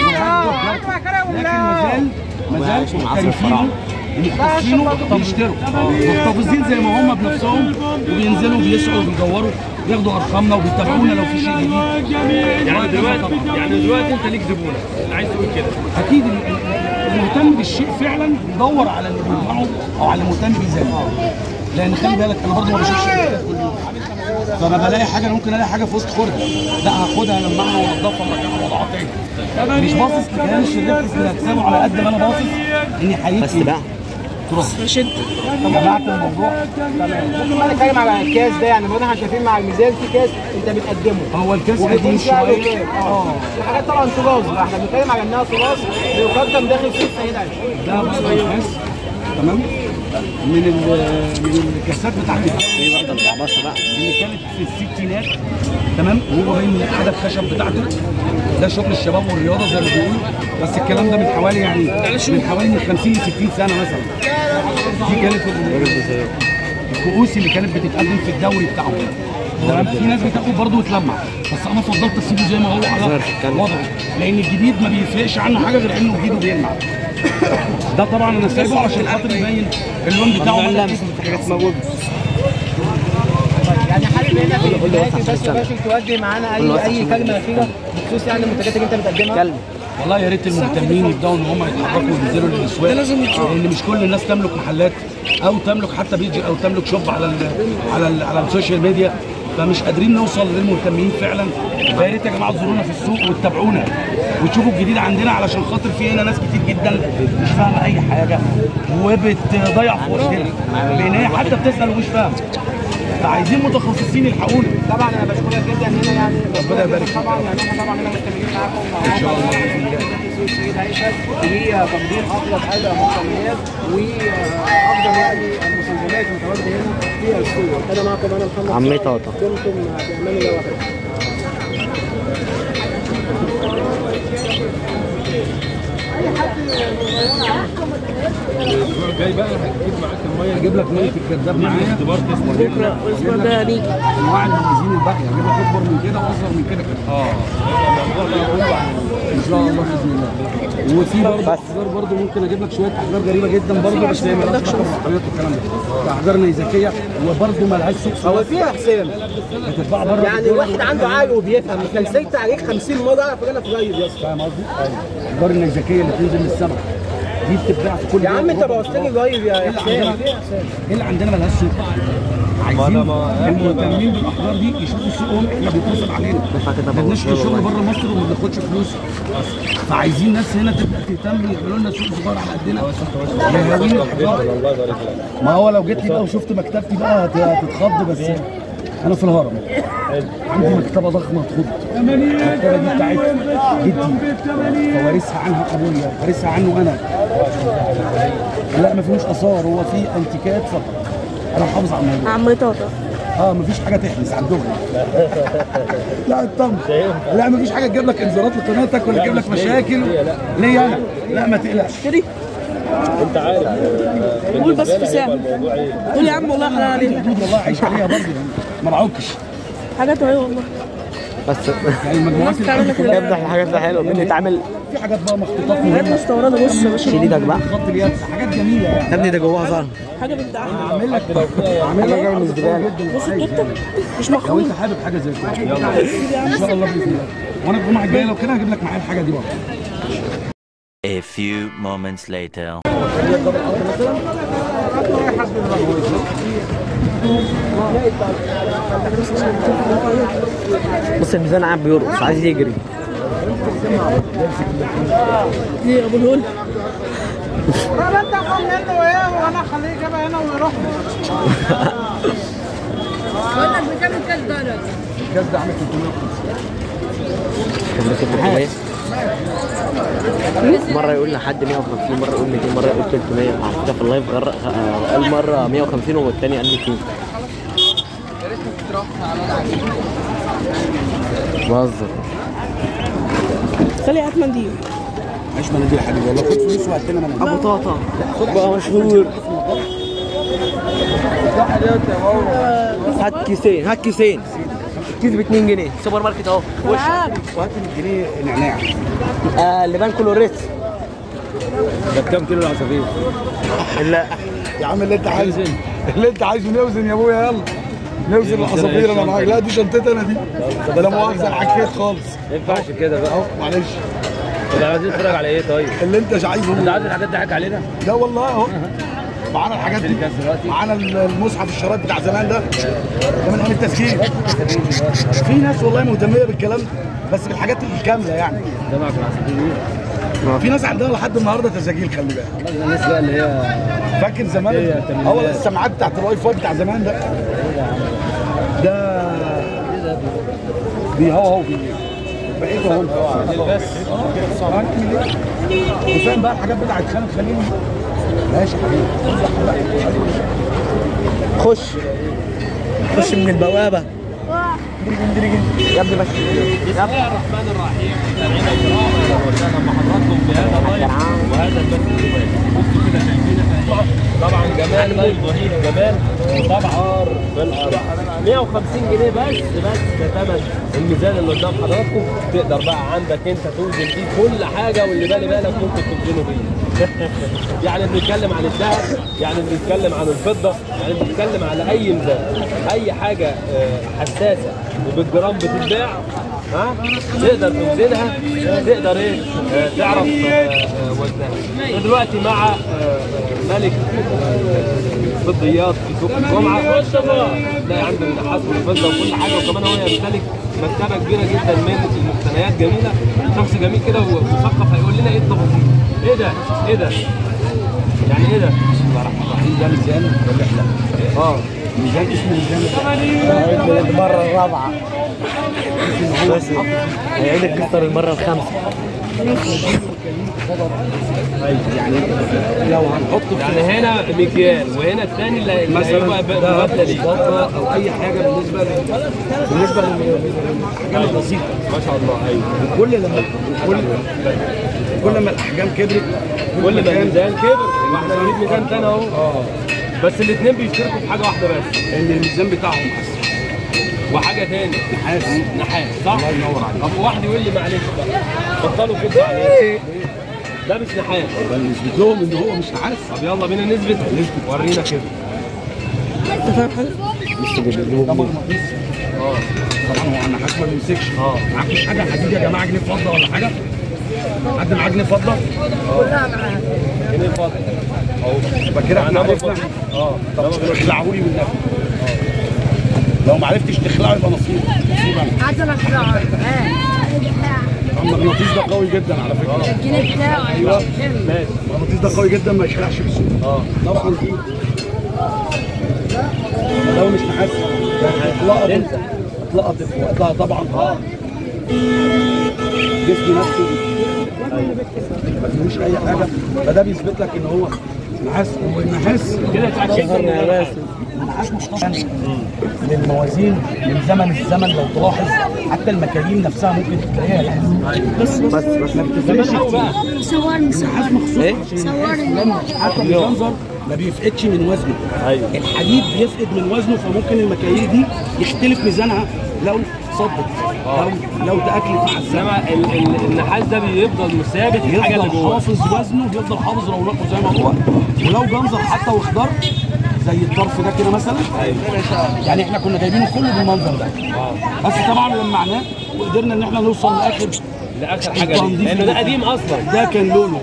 لكن مازال مازال محترفين ومختصينه بيشتروا محتفظين زي ما هم بنفسهم وبينزلوا بيسعوا وبيدوروا بياخدوا ارقامنا وبيتابعونا لو في شيء جديد يعني دلوقتي يعني دلوقتي انت ليك زبونه عايز تقول كده اكيد ال- ال- المهتم بالشيء فعلا بيدور على اللي بينفعه او على اللي مهتم بيه زيه لان خلي بالك انا برضه ما بشوفش الحاجات كل يوم فما بلاقي حاجه أنا ممكن الاقي حاجه في وسط خردة لا هاخدها المعها وانضفها وارجعها وضعها تاني مش باصص لكيان الشرير اللي هكسبه على قد ما انا باصص اني حقيقي بس بقى تراث جمعت الموضوع ممكن بقى نتكلم على الكاس ده يعني برضه احنا شايفين مع الميزان في كاس انت بتقدمه هو الكاس وبيكون قديم سعره شويه كام؟ اه في حاجات طبعا تراث بقى احنا بنتكلم على انها تراث بيقدم داخل سوق السيدة عائشة ده برضه الكاس تمام من ال- من الكاسات بتاعت في برضه البعبصه بقى اللي كانت في الستينات تمام وهو باين من الحاجه الخشب بتاعته ده شغل الشباب والرياضه زي ما بيقولوا بس الكلام ده من حوالي يعني من حوالي من 50 ل 60 سنه مثلا دي كانت ال- الكؤوس اللي كانت بتتقدم في الدوري بتاعهم تمام في ناس بتاخد برضه وتلمع بس انا فضلت اسيبه زي ما هو على وضعه لان الجديد ما بيفرقش عنه حاجه غير انه جديد وبيلمع ده طبعا انا سايبه عشان خاطر يبين اللون بتاعه بدأ يظهر. يعني حابب هنا في البداية بس يا باشا تودي معانا اي اي كلمه اخيره بخصوص يعني المنتجات اللي انت بتقدمها والله يا ريت المهتمين يبداوا ان هم يتحركوا وينزلوا للاسواق لان مش كل الناس تملك محلات او تملك حتى بيجي او تملك شوب على ال على ال على السوشيال ميديا فمش قادرين نوصل للمهتمين فعلا فيا ريت يا جماعه تزورونا في السوق وتتابعونا وتشوفوا الجديد عندنا علشان خاطر في هنا ناس كتير جدا مش فاهمه اي حاجه وبتضيع في وقتنا لان هي حتى بتسال ومش فاهمه فعايزين متخصصين يلحقونا طبعا انا بشكرك جدا هنا يعني ربنا يبارك فيك. طبعا يعني احنا طبعا هنا مستمرين معاكم ان شاء الله في سوق السيد عائشه وتقديم افضل حاجه مقتنيات وافضل يعني المستلزمات المتواجده هنا في السوق انا معكم انا محمد عمي طاطا دمتم في امان الله وحده الاسبوع الجاي بقى هتجيب معاك الميه اجيب لك ميه الكذاب معايا اختبار تسلم بكره الاسبوع ده ليك انواع الموازين الباقيه اجيب لك اكبر من كده واصغر من كده كده اه ان شاء الله باذن الله وفي برضه احجار برضه ممكن اجيب لك شويه احجار غريبه جدا برضه بس هي مالهاش علاقه بالعربيات والكلام ده احجار نيزكيه وبرضه مالهاش سوق هو في يا حسين بتتباع بره يعني واحد عنده عقل وبيفهم كلسلت عليك 50 مره اعرف ان انا صغير يا اسطى فاهم قصدي؟ الاحجار النيزكيه اللي بتنزل من السماء دي بتتباع في كل يا عم انت بلد. بوظت لي صغير يا ايه اللي حسين عندنا ايه اللي عندنا مالهاش سوق عايزين المهتمين بالاحجار دي يشوفوا سوقهم احنا بيتنصب علينا احنا بنشتري شغل بره مصر وما بناخدش فلوس فعايزين ناس هنا تبدا تهتم يعملوا لنا سوق صغير على قدنا يهاوين الاحجار ما هو لو جيت لي بقى وشفت مكتبتي بقى هت- هتتخض بس انا في الهرم عندي مكتبه ضخمه تخض المكتبه دي بتاعت جدي فوارثها عنها ابويا وارثها عنه انا لا ما فيهوش اثار هو فيه انتيكات فقط انا محافظ على الموضوع عم طاطا اه مفيش حاجه تحبس عندهم لا اطمن لا مفيش حاجه تجيب لك انذارات لقناتك ولا تجيب لك مشاكل ليه انا لا ما تقلقش قول بس في ساعة قول يا عم والله حلال عليك حدود والله عايش عليها برضه يعني ما رعوكش حاجة طيبة والله بس يعني المجموعات اللي تعمل لك كلها يفتح الحاجات ده حلوه بنتعامل في حاجات بقى مخطوطات حاجات مهمه مستوردة بص يا باشا شديدك بقى خط اليد حاجات جميله يعني يا ابني ده جواها زهر حاجة بنت عم اعمل لك اعمل لك جاي من الزبالة. بص الجبتة مش لو مخروم انت حابب حاجه زي كده ان شاء الله باذن الله وانا الجمعه الجايه لو كده هجيب لك معايا الحاجه دي برضه A few moments later. بص الميزان قاعد بيرقص عايز يجري دي ابو الهول طب انت خد منه ايه وانا اخليه يجيبها هنا ويروح بقول لك بكام الكاس درجة الكاس ده عامل 350 مرة يقول لحد 150 مرة يقول 200 مرة يقول 300 على فكرة في اللايف غر... آه، قال مرة 150 والتاني قال 200 بهزر خلي هات منديل مش مناديل يا حبيبي والله خد فلوس وهات لنا مناديل ابو طاطا بقى مشهور هات كيسين هات كيسين كيس ب 2 جنيه سوبر ماركت اهو وش وهات الجنيه نعناع آه اللبان كلوريت ده بكام كيلو العصافير؟ لا يا عم اللي انت عايزه اللي انت عايزه نوزن يا ابويا يلا نوزن العصافير انا معاك لا دي شنطتي انا دي ده لا مؤاخذه عكيت خالص ما ينفعش كده بقى اهو معلش طب عايزين نتفرج على ايه طيب؟ اللي انت عايزه انت عايز الحاجات دي حاجه علينا؟ لا والله اهو معانا الحاجات دي الكاس دلوقتي معانا المصحف الشرايط بتاع زمان ده ده من ايام التسجيل في ناس والله مهتميه بالكلام ده بس بالحاجات الكامله يعني ده معك العصافير في ناس عندها لحد النهارده تسجيل خلي بالك دي الناس بقى اللي هي فاكر زمان هي تمانينات. اه السماعات بتاعت الواي فاي بتاع زمان ده ده بيهوهو بيه بقيته اهو بس وفاهم بقى الحاجات بتاعت خالد خليل ماشي يا حبيبي خش خش من البوابة يا ابني بس بسم الله الرحمن الرحيم متابعينا الكرام اهلا وسهلا بحضراتكم في هذا اللايف وهذا البث المباشر بصوا كده شايفين احنا طبعا جمال لايف رهيب جمال وطبعا في الارض 150 جنيه بس بس ده ثمن الميزان اللي قدام حضراتكم تقدر بقى عندك انت توزن فيه كل حاجه واللي بالي بالك ممكن توزنه بيه يعني بنتكلم عن الذهب يعني بنتكلم عن الفضه يعني بنتكلم على اي ميزان اي حاجه آه، حساسه وبالجرام بتتباع ها تقدر توزنها تقدر ايه آه، تعرف آه، آه، وزنها إحنا دلوقتي مع آه، آه، ملك آه، فضيات في سوق الجمعه تلاقي عنده النحاس والفضه وكل حاجه وكمان هو يمتلك مكتبه كبيره جدا من المقتنيات جميله شخص جميل كده ومثقف هيقول لنا ايه التفاصيل ايه ده ايه ده يعني ايه ده بسم الله الرحمن الرحيم ده ميزان ولا احنا اه ميزان اسمه ميزان المرة الرابعة بس هيعيد القصة للمرة الخامسة يعني لو هنحط في يعني هنا مكيال وهنا الثاني اللي اللي هيبقى ده بدله ليه بطه او اي حاجه بالنسبه لل- بالنسبه للحاجات البسيطه ما شاء الله ايوه كل لما كل كل ما الاحجام كبرت كل ما كان الميزان كبر واحنا بنجيب ميزان تاني اهو اه بس الاثنين بيشتركوا في حاجه واحده بس ان الميزان بتاعهم احسن وحاجه تاني نحاس نحاس صح؟ الله ينور عليك طب واحد يقول لي معلش بقى بطلوا كده عليه ده مش نحاس نثبت لهم ان هو مش نحاس طب يلا بينا نثبت ورينا كده انت فاهم حاجه؟ ده مغناطيس اه طبعا هو النحاس ما بيمسكش اه معاك مش حاجه حديد يا جماعه جنيه فضه ولا حاجه حد معاه جنيه فضه جنيه فاضي يبقى كده احنا معناه عرفنا مغناطيس. اه طب اخلعه لي والنبي لو ما عرفتش تخلعه يبقى نصيب نصيب انا عايز انا اخلعه المغناطيس ده قوي جدا على فكره الجنيه بتاعه ايوه ماشي المغناطيس ده قوي جدا ما يشلعش بسهوله اه طبعا دي لو مش نحاس هتلقط هتلقط وقتها طبعا اه جسمي نفسه ما فيهوش اي حاجه فده بيثبت لك ان هو نحاس والنحاس كده اتاكدت ان ده النحاس مشتقا من الموازين من زمن الزمن لو تلاحظ حتى المكاييل نفسها ممكن تلاقيها نحاس بس بس بس ما بتفرقش زمان قوي بقى صورني النحاس مخصوص ايه؟ صورني لما حتى بالمنظر ما بيفقدش من وزنه ايوه الحديد بيفقد من وزنه فممكن المكاييل دي يختلف ميزانها لو صدت لو لو تاكلت مع الزمن انما ال- ال- النحاس ده بيفضل مثابت الحاجه اللي يفضل جوه حافظ وزنه يفضل حافظ رونقه زي ما هو ولو جنزر حتى واخضر زي الطرف ده كده مثلا يعني احنا كنا جايبينه كله بالمنظر ده بس طبعا لمعناه وقدرنا ان احنا نوصل لاخر لاخر حاجه دي التنظيف لانه ده قديم اصلا ده كان لونه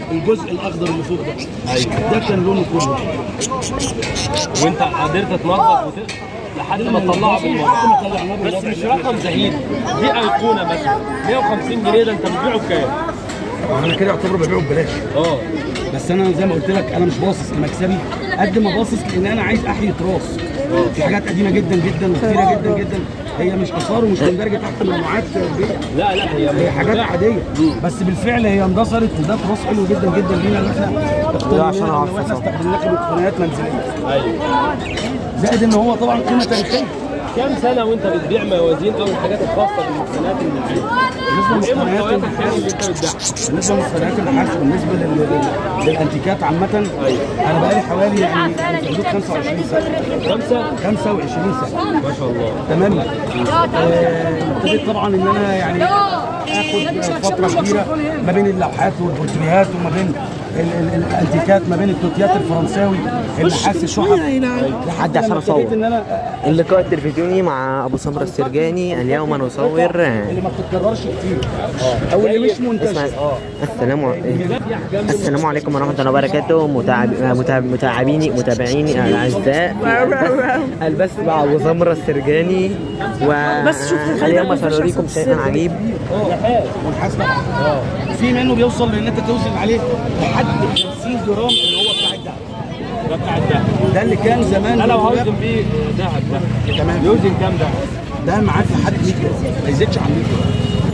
الجزء الاخضر اللي فوق ده ايوه ده كان لونه كله وانت قدرت تنظف وت... لحد ما تطلعها بالمره بس مش رقم زهيد دي ايقونه مثلا 150 جنيه ده انت بتبيعه بكام؟ انا كده اعتبره ببيعه ببلاش اه بس انا زي ما قلت لك انا مش باصص لمكسبي قد ما باصص لان انا عايز احيي تراث في حاجات قديمه جدا جدا وكتيره جدا جدا هي مش اثار ومش مندرجه تحت ممنوعات بيع لا لا هي هي حاجات عاديه بس بالفعل هي اندثرت وده تراث حلو جدا جدا لينا ان احنا اقتنيناه واحنا استخدمناه كمقتنيات منزليه ايوه زائد ان هو طبعا قيمه تاريخيه كام سنه وانت بتبيع موازين او الحاجات الخاصه بالمقتنيات النحاس؟ بالنسبه ايه لمقتنيات محتويات الحاجات اللي انت بتبيعها؟ بالنسبه لمقتنيات النحاس بالنسبه لل- لل- للانتيكات عامه انا بقالي حوالي يعني في حدود 25 سنه خمسه 25 سنه ما شاء الله تمام آه، ابتديت طبعا ان انا يعني اخد فتره كبيره ما بين اللوحات والبورتريهات وما بين ال- ال- الانتيكات ما بين التوتيات الفرنساوي النحاس الشحف لحد عشان لما أصور. ابتديت ان انا اللقاء التلفزيوني مع ابو سمره السرجاني اليوم نصور اللي ما بتتكررش كتير او اللي مش اسمع منتشر السلام عليكم السلام عليكم ورحمه الله وبركاته متابع- متابع- متابعيني متابعيني الاعزاء البث مع ابو سمره السرجاني واليوم سنريكم شيئا عجيب والنحاس طبعا في منه بيوصل لان انت توزن عليه لحد 50 جرام اللي هو بتاع الدهب ده بتاع الدهب ده اللي كان زمان انا لو برضه هوزن بيه ذهب ده تمام. يوزن كام ده؟ ده معاك لحد 100 جرام ما يزيدش عن 100 جرام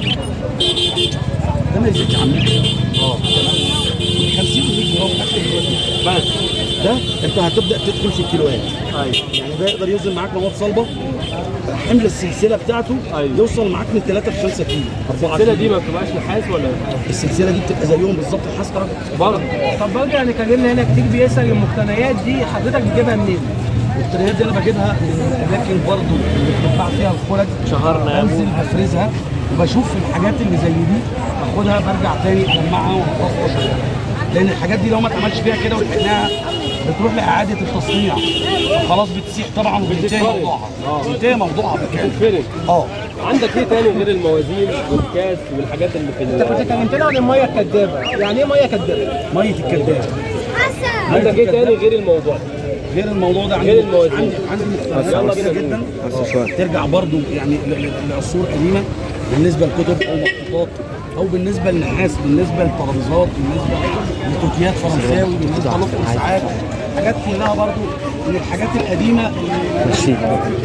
ده ما يزيدش عن 100 جرام اه 50 100 جرام اخر الوزن بس ده انت هتبدا تدخل في الكيلوات ايوه يعني ده يقدر يوزن معاك مواد صلبه حمل السلسله بتاعته أيوة. يوصل معاك من 3 ل 5 كيلو 4 السلسله كيلو دي ما بتبقاش نحاس ولا نحاس؟ السلسله دي بتبقى زيهم بالظبط الحسكره برضه طب برضه يعني كلمنا هنا كتير بيسال المقتنيات دي حضرتك بتجيبها منين؟ التريات دي انا بجيبها من الاماكن برضو اللي بتتباع فيها الخلد شهرنا يا بنزل بفرزها وبشوف الحاجات اللي زي دي باخدها برجع تاني اجمعها وانضفها واشغلها لان الحاجات دي لو ما اتعملش فيها كده ولحقناها بتروح لاعاده التصنيع خلاص بتسيح طبعا وبينتهي موضوعها بينتهي موضوعها بالكامل بتتفرد اه عندك ايه تاني غير الموازين والكاس والحاجات اللي في انت كنت ال- كلمتنا عن الميه الكدابه، يعني ايه ميه كدابه؟ ميه الكداب عندك ايه تاني غير الموضوع ده؟ غير الموضوع ده عندي غير الموازين. عندي عندي يلا مختلفات بينا كتيره جدا ترجع برضو يعني ل- ل- لعصور قديمه بالنسبه لكتب او مخطوطات او بالنسبه للنحاس بالنسبه للترابيزات بالنسبه لتوتيات فرنساوي بالنسبه لطق اسعاف حاجات كلها برضو من الحاجات القديمه اللي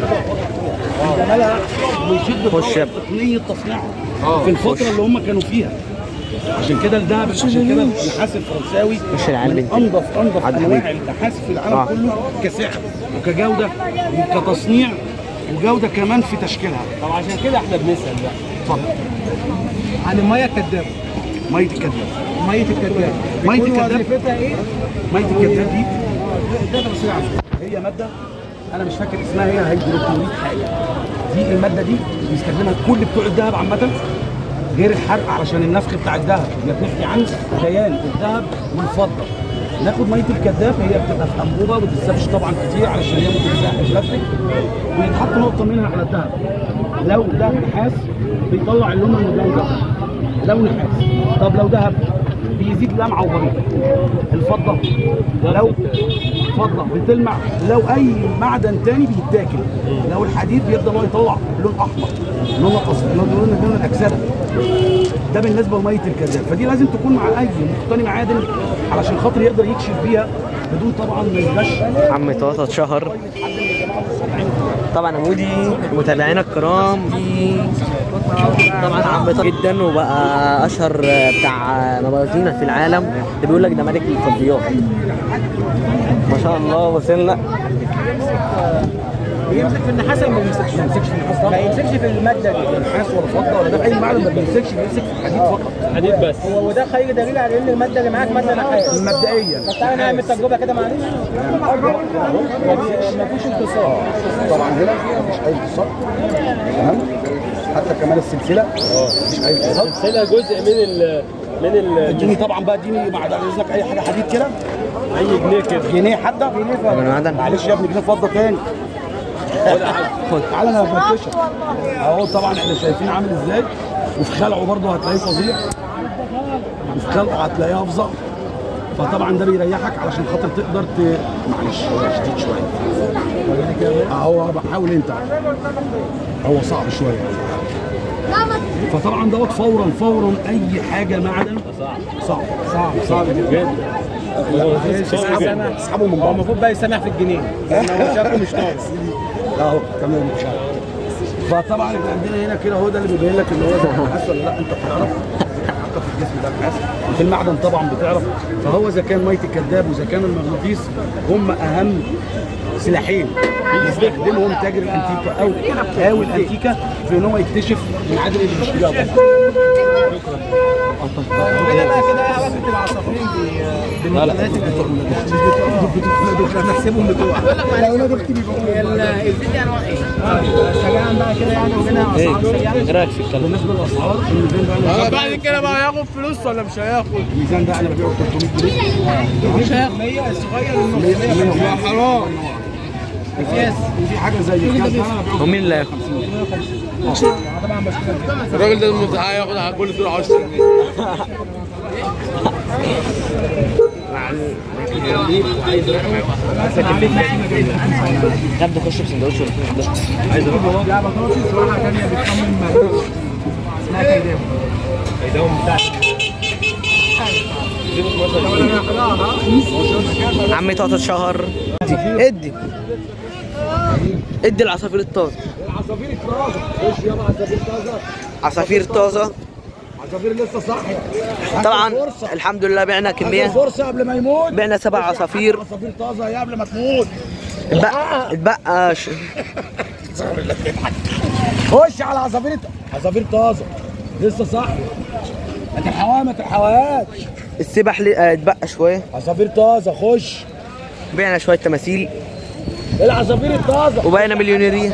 جمالها بيشد خش يا بطرق تقنيه تصنيعها في الفتره اللي هم كانوا فيها عشان كده الذهب عشان كده النحاس الفرنساوي مش العيال من بنت. انظف انظف عاد انواع حبيبي. النحاس في العالم آه. كله كسعر وكجوده وكتصنيع وجوده كمان في تشكيلها طب عشان كده احنا بنسال بقى اتفضل عن الميه الكدابه، ميه الكداب ميه الكدابه مية بتكون الكداب؟ وظيفتها ايه؟ ميه الكداب دي هي ماده انا مش فاكر اسمها هي هيدروكلوريد حاجه دي الماده دي بيستخدمها كل بتوع الذهب عامه غير الحرق علشان النفخ بتاع الذهب احنا بنحكي عن كيان الذهب والفضه ناخد ميه الكداب هي بتبقى في انبوبه ما بتتسابش طبعا كتير علشان هي ممكن تزهق البلاستيك ويتحط نقطه منها على الذهب لو ده نحاس بيطلع اللون من اللون ده لو نحاس طب لو ذهب بيزيد لمعه وبريق الفضه لو فضه بتلمع لو اي معدن تاني بيتاكل لو الحديد بيفضل هو يطلع لون احمر لون الأص- لون لون الاكسده ده بالنسبه لميه الكذاب فدي لازم تكون مع اي مقتني معادن علشان خاطر يقدر يكشف بيها بدون طبعا ما يبقاش عم توطى اتشهر طبعا مودي متابعينا الكرام دي طبعا عم توطى جدا وبقى اشهر بتاع موازين في العالم ده بيقول لك ده ملك الفضيات ما شاء الله وصلنا بيمسك في النحاس ولا ما بيمسكش؟ ما يمسكش في النحاس ما طبعا يمسكش في الماده دي نحاس ولا فضه ولا ده اي معدن ما بيمسكش بيمسك في الحديد فقط حديد بس هو وده خير دليل على ان الماده اللي معاك ماده نحاس مبدئيا طب تعالى نعمل تجربه كده معلش مفيش انتصار طبعا هنا مفيش اي اتصال تمام حتى كمان السلسله مفيش اي اتصال السلسله جزء من ال من ال اديني طبعا بقى اديني بعد اذنك اي حاجه حديد كده اي جنيه كده جنيه حتى جنيه فضه معدن. معلش يا ابني جنيه فضه تاني خد تعالى انا هفتشك اهو طبعا احنا شايفين عامل ازاي وفي خلعه برضه هتلاقيه فظيع وفي خلعه هتلاقيه افظع فطبعا ده بيريحك علشان خاطر تقدر ت... معلش هو شديد شويه آه، هو بحاول انت هو صعب شويه فطبعا دوت فورا فورا اي حاجه معدن صعب صعب صعب جدا اسحبه من بره المفروض بقى يسامح في الجنيه لان هو شكله مش ناقص اهو تمام مش عارف فطبعا احنا عندنا هنا كده هو ده اللي بيبين لك ان هو ده نحاس ولا لا انت بتعرف حتى في الجسم ده نحاس وفي المعدن طبعا بتعرف فهو اذا كان ميه الكذاب واذا كان المغناطيس هم اهم سلاحين يستخدمهم تاجر الانتيكا او او الانتيكا في ان هو يكتشف المعادن اللي بيشتريها بره. كده بقى كده ايه علاقه العصافير بالمنتجات اللي بنحسبهم بتوع لو انا جبت الفيديو انواع ايه؟ سريعا بقى كده يعني ومنها اسعار سريعه ايه رايك في الكلام بالنسبه للاسعار الميزان ده انا بعد كده بقى هياخد فلوس ولا مش هياخد؟ الميزان ده انا ببيعه 300 جنيه مش هياخد 100 الصغير يا حرام مقياس في حاجه زي الكاس ده انا ببيعه ومين اللي هياخد الراجل ده المتعة ياخد على كل صورة 10 جنيه غدا خش بسندوتش ولا اتنين ده لا بطاطس واحدة تانية بتصمم مجهول اسمها كيداوي كيداوي بتاعتي عمي طاطا شهر ادي ادي ادي العصافير الطازه العصافير الطازه خش يابا عصافير طازه عصافير طازه عصافير لسه صاحيه طبعا فرصه الحمد لله بعنا كميه فرصه قبل ما يموت بعنا سبع عصافير عصافير طازه يا قبل ما تموت اتبقى اتبقى ش- خش على عصافير عصافير طازه لسه صاحيه ما تلحقوها ما تلحقوهاش السبح لي- آه، اتبقى شويه عصافير طازه خش بعنا شويه تماثيل العصافير الطازه وبقينا مليونيريه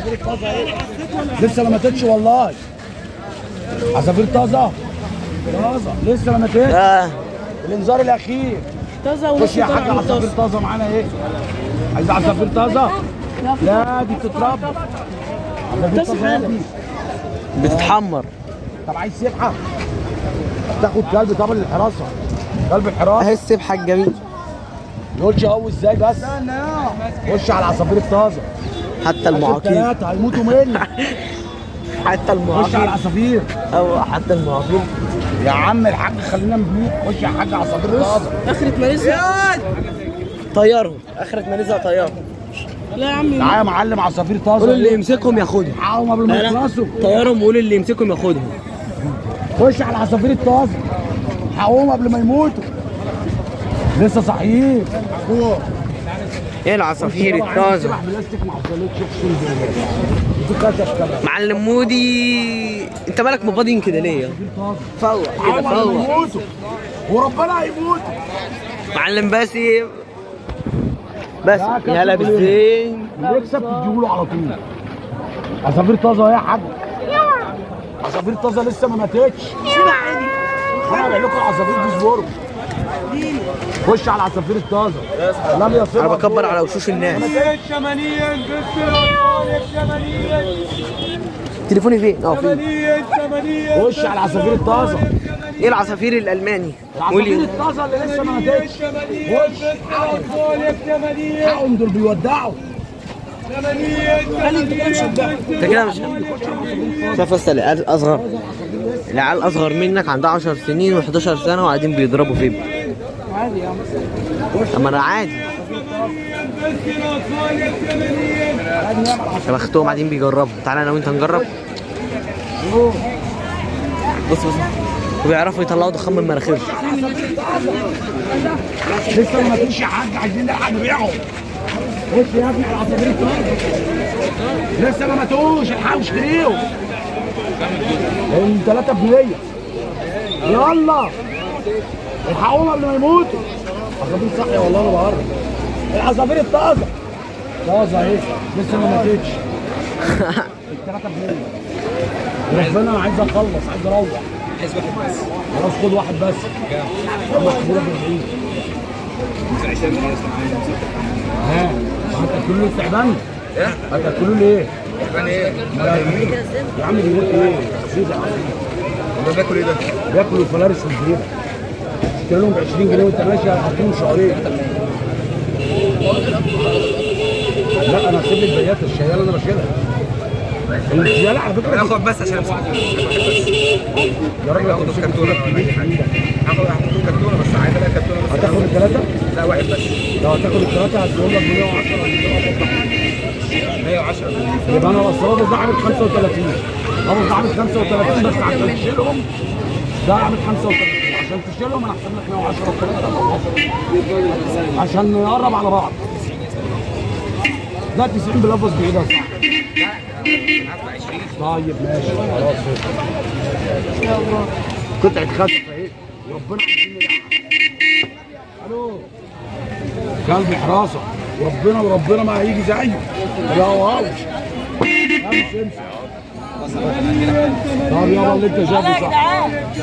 لسه ما ماتتش والله عصافير طازه طازه لسه ما ماتتش اه الانذار الاخير طازه خش يا حاج عصافير طازه معانا ايه عايز عصافير طازه لا دي بتتربى عصافير طازه يا ابني. بتتحمر طب عايز سبحه تاخد كلب طبعا للحراسه كلب الحراسه اهي السبحه الجميل يقولش هو ازاي بس خش على العصافير الطازه حتى المعاقين ثلاثه هيموتوا مني حتى خش على المعاقين العصافير او حتى المعاقين يا عم الحاج خلينا نبيع خش يا حاج عصافير طازه اخرة ماليزيا طيرهم اخرة ما نزل طيرهم لا يا عم تعالى يا معلم عصافير طازه قولوا اللي يمسكهم ياخدهم معاهم قبل ما لا لا يخلصوا طيرهم وقولوا اللي يمسكهم ياخدهم خش على العصافير الطازه حقهم قبل ما يموتوا لسه صاحيين ايه العصافير الطازه سبح بلاستيك ما حصلتش اقسم بالله دي كشف كمان معلم مودي انت مالك مبادين كده ليه فوق كده حقهم قبل ما فوق يموتوا وربنا هيموتوا معلم باسم بس لا، كابتن يلا كلنا. بالزين اللي يكسب تديله له على طول عصافير طازه يا حاج عصافير طازه لسه ما ماتتش انا هبيع لكم العصافير دي صبروا خش على العصافير الطازه لم يصل انا بكبر على وشوش الناس ثمانيا بس الأطفال ثمانيا تليفوني فين؟ اه فين؟ ثمانيا ثمانيا خش على العصافير الطازه ايه العصافير الالماني؟ العصافير قولي الطازه اللي لسه ما ماتتش ثمانيا بس الأطفال ثمانيا حقهم دول بيودعوا ثمانيا انت كده مش شايف بس العيال الاصغر العيال الاصغر منك عندها 10 سنين و11 سنه وقاعدين بيضربوا فيه عادي يا عم اما انا عادي يا بختهم قاعدين بيجربوا تعالى انا وانت نجرب بص بص وبيعرفوا يطلعوا دخان من مناخيرهم لسه ما ماتوش يا حاج عايزين نلحق نبيعهم خش يا ابني على العصافير الطازه لسه ما ماتوش الحقوا اشتريهم الثلاثه بنيه يلا الحقوهم قبل ما يموتوا عصافير صحي والله انا بهرب العصافير الطازه طازه اهي لسه ما ماتتش الثلاثه بنيه ربنا انا عايز اخلص عايز اروح خلاص خد واحد بس يلا احسبها ب 40 ها هتاكلوا له استعبان؟ ايه؟ هتاكلوا له ايه؟ استعبان ايه؟ يا عم بيقول ايه؟ سيدي يا عم ده بياكل ايه ده؟ بياكلوا الفلارس والجبيره اشتري لهم ب 20 جنيه وانت ماشي هتحطهم شهرين لا انا هسيب لك بيات الشياله انا بشيلها الشياله على فكره هاخد بس عشان امسك يا راجل هاخد هتمسك كرتونه هاخد هاخد كرتونه بس عايز الاقي كرتونه بس هتاخد الثلاثه لا واحد بس لو هتاخد الثلاثه هتقول لك 110 110 يبقى انا اصلا ده عامل 35 انا ده عامل 35 بس عشان تشيلهم ده عامل 35 عشان تشيلهم انا هحسب لك 110 وثلاثة. عشان نقرب على بعض ده 90 بلفظ بايدها صح طيب ماشي خلاص قطعة خشب اهي ربنا عايزين الو كلب حراسة ربنا وربنا ما هيجي زيه يا واو امشي امشي طب يابا اللي انت شايفه صح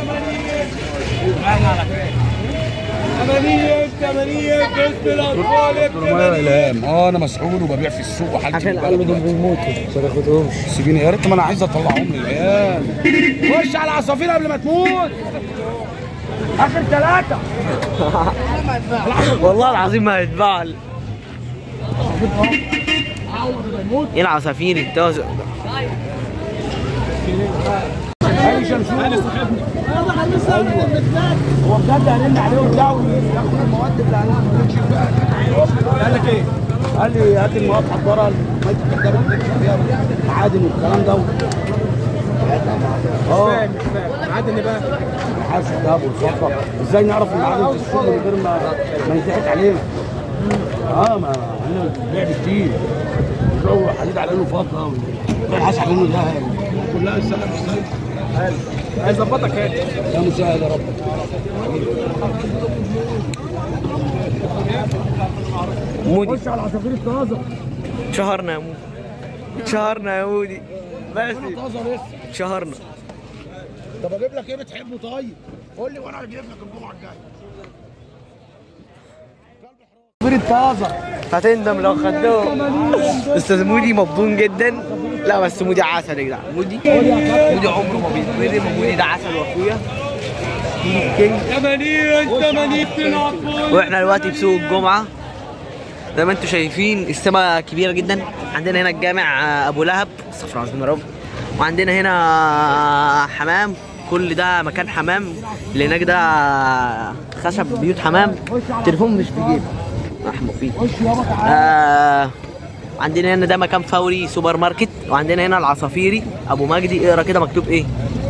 ثمانية ثمانية باسم الأطفال قلت له ما يا الهام اه انا مسحول وببيع في السوق وحالتي عشان بالبلد. قالوا دول بيموتوا ما تاخدهمش سيبيني يا ريت ما انا عايز اطلعهم للعيال خش على العصافير قبل ما تموت اخر ثلاثة والله العظيم ما هيتباع ايه العصافير التوزع هاني شمسون هاني صاحبنا ايوه هو بجد هرن عليه وبتاع وياخد المواد اللي هنمشي قال لك ايه؟ قال لي هات المواد حضرها الميه الكدابه اللي بتكشف فيها معادن والكلام ده اه معدني بقى حاسس الذهب والفضه ازاي نعرف المعادن في السوق من غير ما ما يضحك علينا اه ما احنا بنبيع كتير جو حديد على انه فضه والحاس على انه ذهب كلها السنه في السنه هيظبطك هادي يا مساعد يا رب مودي خش على العصافير الطازه شهرنا يا مودي شهرنا يا مودي بس طازه لسه شهرنا طب اجيب لك ايه بتحبه طيب قول لي وانا هجيب لك الجمعه الجايه العصافير الطازه هتندم لو خدوهم استاذ مودي مبطون جدا لا بس مودي عسل يا جدعان مودي مودي عمره ما بيتمرن ومودي ده عسل واخويا مودي الكينج ثمانية ثمانية الأطفال واحنا دلوقتي في سوق الجمعه زي ما انتم شايفين السما كبيره جدا عندنا هنا الجامع آه، ابو لهب استغفر الله العظيم يا رب وعندنا هنا حمام كل ده مكان حمام اللي هناك ده خشب بيوت حمام تليفون مش في جيبه رحمه فيه آه عندنا هنا ده مكان فوري سوبر ماركت وعندنا هنا العصافيري ابو مجدي اقرا كده مكتوب ايه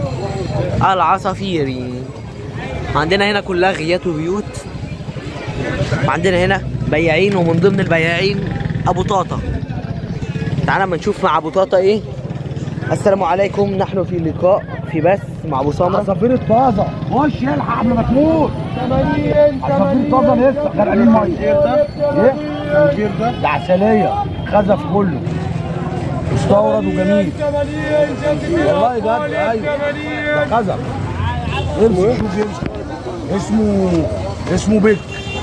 العصافيري عندنا هنا كلها غيات وبيوت وعندنا هنا بياعين ومن ضمن البياعين ابو طاطا تعالى اما نشوف مع ابو طاطا ايه السلام عليكم نحن في لقاء في بث مع ابو سمره عصافير الطازه خش الحق قبل ما تموت عصافير طازه لسه غرقانين ميه ايه؟ الجير ده ده عسليه خزف كله مستورد وجميل والله جد ايوه ده خزف امسك شوف يمسك اسمه اسمه بيك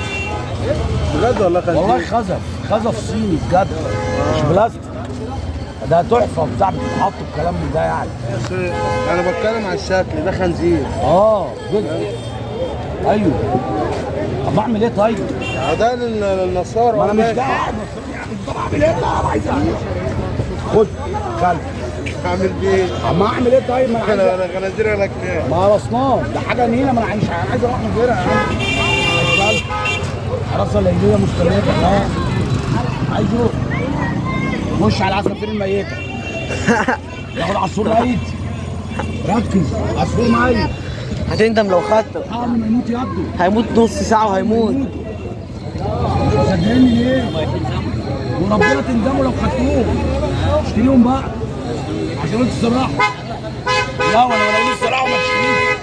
بجد ولا خد والله خزف خزف صيني بجد مش بلاستيك ده تحفه بتاع بتتحط الكلام من ده يعني انا بتكلم على الشكل ده خنزير اه جدا ايوه طب اعمل ايه طيب؟ ده للنصارى ما انا مش قاعد طب اعمل ايه؟ لا انا عايز أعمل. خد خلي اعمل بيه اما اعمل ايه طيب؟ ما انا عايز انا خنازير لك ليه ما هو اصنام ده حاجه نيله ما انا مش عايز اروح من غيرها يا عم حراسه ليليه مستمره اه عايز يروح خش على العصافير الميته ياخد عصفور ميت ركز عصفور ميت هتندم لو خدته قبل ما يموت يبدو هيموت نص ساعه وهيموت صدقني ليه؟ وربنا تندموا لو خدتوهم اشتريهم بقى عشان انتوا تسرحوا لا ولا ولا لسه راحوا ما تشتريش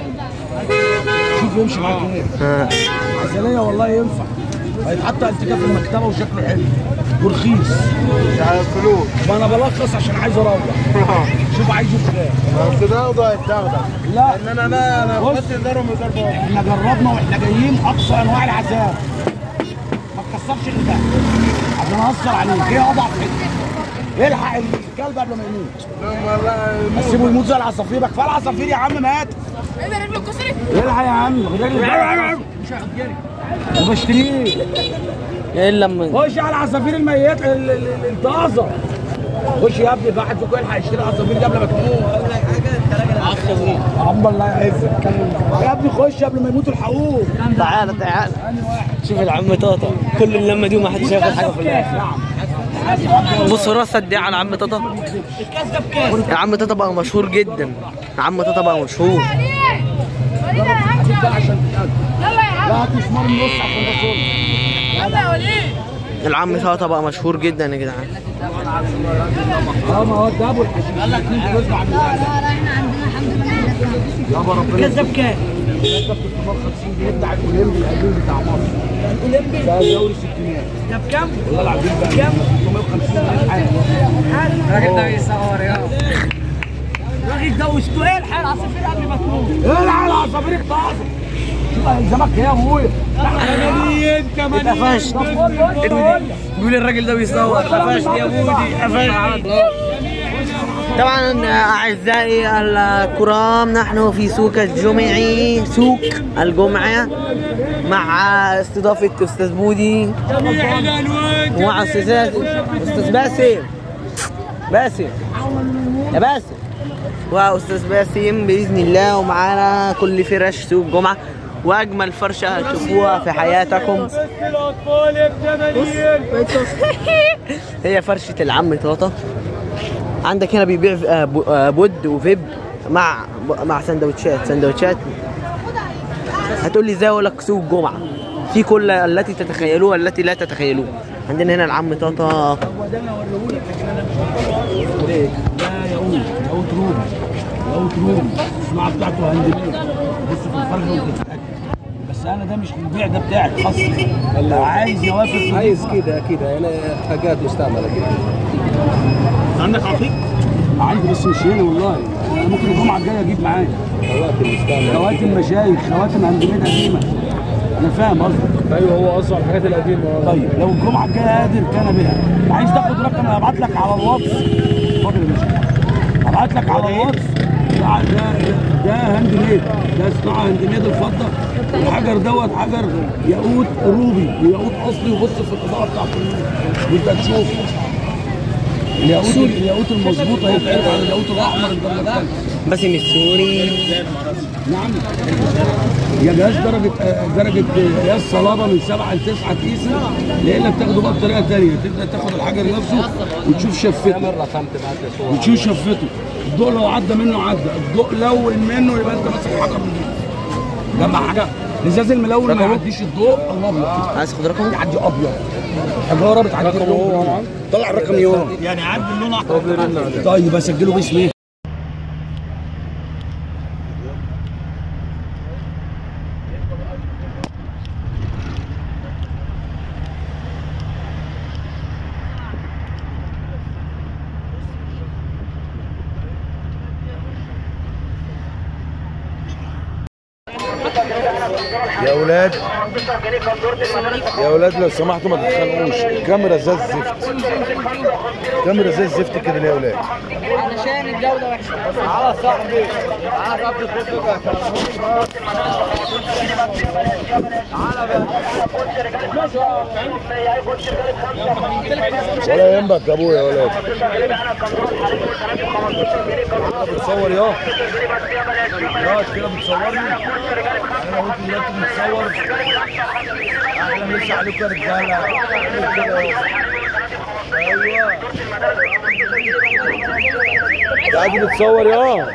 شوف يمشي معاك ايه عسلية والله ينفع هيتحط التكاف في المكتبة وشكله حلو ورخيص مش على الفلوس ما انا بلخص عشان عايز اروح شوف عايزه بكام بس ده وده هيتاخدك لا ان انا لا انا بص. خدت الدار ومزار بابا احنا جربنا واحنا جايين اقصى انواع العذاب ما تكسرش اللي ده عشان اثر عليك ايه اضعف حته الحق الكلب قبل ما يموت لما لا سيبه يموت زي العصافير بقى كفايه العصافير يا عم مات ايه ده رجله كسرت؟ الحق يا عم خد رجلك وبشتريه ايه لما خش على العصافير الميت ال- ال- ال- الطازه خش يا ابني واحد فيكم يلحق يشتري عصافير قبل ما تموت اقول لك حاجه انت راجل عم الله يعزك يا ابني خش قبل ما يموتوا الحقوق تعال تعال شوف العم طاطا كل اللمه دي وما حدش ياخد حاجه في الاخر بص راسك دي على عم طاطا يا عم طاطا بقى مشهور جدا عم طاطا بقى مشهور عليه وليد يا عم يلا يا عم لا هات مسمار النص عشان ده صلب يلا يا وليد العم طاطا بقى مشهور جدا يا جدعان اه ما هو ده ابو الحشيش قال لك اتنين فلوس بعد يابا ربنا كذب كام؟ كذب 350 جنيه بتاع الاولمبي القديم بتاع مصر الاولمبي ده دوري الستينات ده بكام؟ والله العظيم بقى بكام؟ 350 جنيه حاجه الراجل ده بيصور يا الراجل ده وسطه ايه الحال العصافير قبل ما تموت ايه العيال عصافير اقتصد شوف هيلزمك ايه يا ابويا ثمانين ثمانين قفشت بيقول الراجل ده بيصور قفشت يا بودي قفشت طبعا اعزائي الكرام نحن في سوق الجمعي سوق الجمعه مع استضافه استاذ بودي جميع الالوان ومع استاذ استاذ باسم باسم يا باسم واستاذ باسم باذن الله ومعانا كل فرش سوق جمعه واجمل فرشه هتشوفوها في حياتكم بس الاطفال بثمانين هي فرشه العم طاطا عندك هنا بيبيع آه، ب- آه، بود وفيب مع مع سندوتشات سندوتشات هتقول لي ازاي اقول لك سوق جمعه في كل التي تتخيلوها والتي لا تتخيلوها عندنا هنا العم طاطا ده ياقوت ياقوت رومي ياقوت رومي الصناعه بتاعته هاند ميد بص في الفرق وانت تتاكد بس انا ده مش البيع ده بتاعك اصلي لو عايز يوافق عايز كده كده انا حاجات مستعمله كده عندك عقيق؟ عندي بس مش هنا والله أنا ممكن الجمعه الجايه اجيب معايا خواتم مستعمله خواتم مشايخ خواتم هاند ميد قديمه انا فاهم قصدك ايوه هو قصده على الحاجات القديمه طيب لو الجمعه الجايه قادر كان بها عايز تاخد رقم انا هبعت لك على الواتس اتفضل يا باشا هبعت لك على الواتس ده ده ده هاند ميد ده صناعه هاند ميد الفضه الحجر دوت حجر ياقوت روبي وياقوت اصلي وبص في الاضاءه بتاعته وانت تشوف الياقوت الياقوت المظبوطه هي بتعرف على الياقوت الاحمر الدرجه الثانيه باسم السوري نعم يا جهاز درجة آه، درجة قياس صلابة من 7 ل 9 تقيسها لأن بتاخده بقى بطريقة تانية تبدأ تاخد الحجر نفسه وتشوف شفته رسمت معاك صور وتشوف شفته الضوء لو عدى منه عدى الضوء لون منه يبقى انت ماسك حجر نضيف جمع حاجة الازاز الملون ما يعديش الضوء الله ابيض عايز خد رقم يعدي ابيض حجاره بتعدي اللون طلع الرقم يوم يعني عدي اللون احمر طيب اسجله باسمي يا اولاد يا اولاد لو سمحتوا ما تتخانقوش الكاميرا زي الزفت الكاميرا زي الزفت كده ليه يا اولاد علشان الجوده وحشه على صاحبي على صاحبي ولا ينبك يا ابويا يا اولاد بتصور يا يا كده بتصورني انا وانت دلوقتي بنتصور اهلا مسا عليكم يا رجاله ايوه قاعد بتصور يا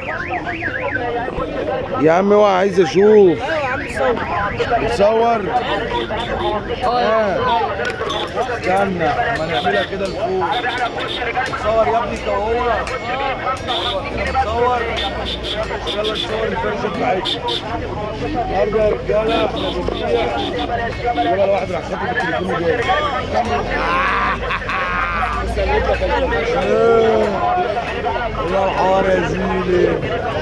يا عم اوعى عايز اشوف بتصور اه استنى ما نعملها كده لفوق بتصور يا ابني كهو ايوه كده بتصور يلا نصور الفرشه بتاعتنا النهارده يا رجاله احنا بنبيع ولا الواحد راح خاطب التليفون جاي يا الحوار يا زميلي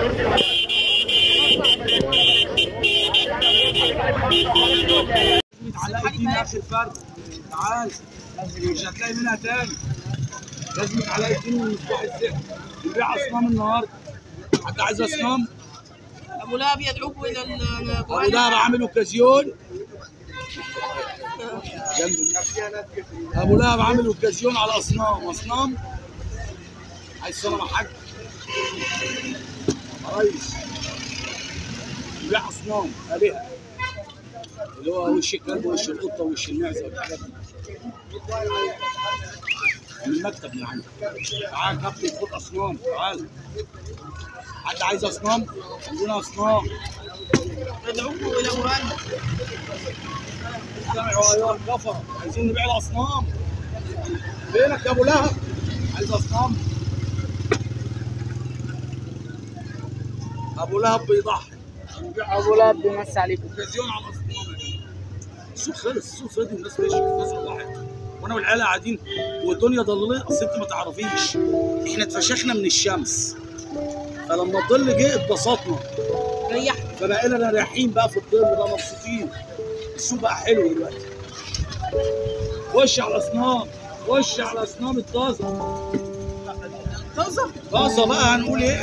على الدين اخر فرد تعال مش هتلاقي منها تاني لازم علاء الدين ومصباح الذئب نبيع اصنام النهارده حد عايز اصنام؟ ابو لهب يدعوكم الى ال- ابو دهب عامل اوكازيون جنبه. ابو لهب عامل اوكازيون على اصنام اصنام عايز صنم يا حاج يا ريس بيع اصنام الهه اللي هو وش الكلب ووش القطه ووش المعزه والحاجات دي من المكتب من عندي تعال يا كابتن خد اصنام تعال حد عايز اصنام؟ عندنا اصنام يدعوكم الى مهند سمعوا ايها الكفر عايزين نبيع الاصنام فينك يا ابو لهب عايز اصنام ابو لهب بيضحي هنبيع ابو لهب بيمسي عليكم اوكازيون على الاصنام السوق خلص السوق فاضي الناس ماشيه الناس راحت وانا والعيال قاعدين والدنيا ضللت اصل انت ما تعرفيش احنا اتفشخنا من الشمس فلما الظل جه اتبسطنا ريح فبقينا رايحين بقى في الظل بقى مبسوطين السوق بقى حلو دلوقتي خش على الاصنام خش على اصنام الطازه طازه طازه بقى هنقول ايه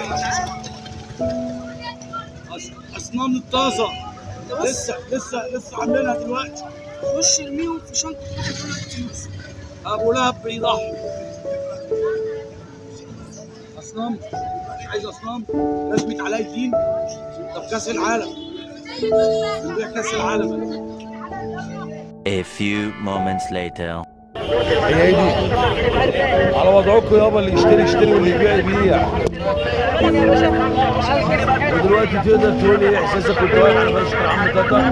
أص- اصنام الطازه لسه لسه لسه عاملينها دلوقتي خش ارميهم في شنطه واحد يقول لك فلوس ابو لهب بيضحي اصنام مش عايز اصنام لازمة علاء الدين طب كاس العالم بنبيع كاس العالم A few moments later. هي دي على وضعكم يابا اللي يشتري يشتري واللي يبيع يبيع ودلوقتي تقدر تقول ايه احساسك وانت واقف على فرشة العم تاتا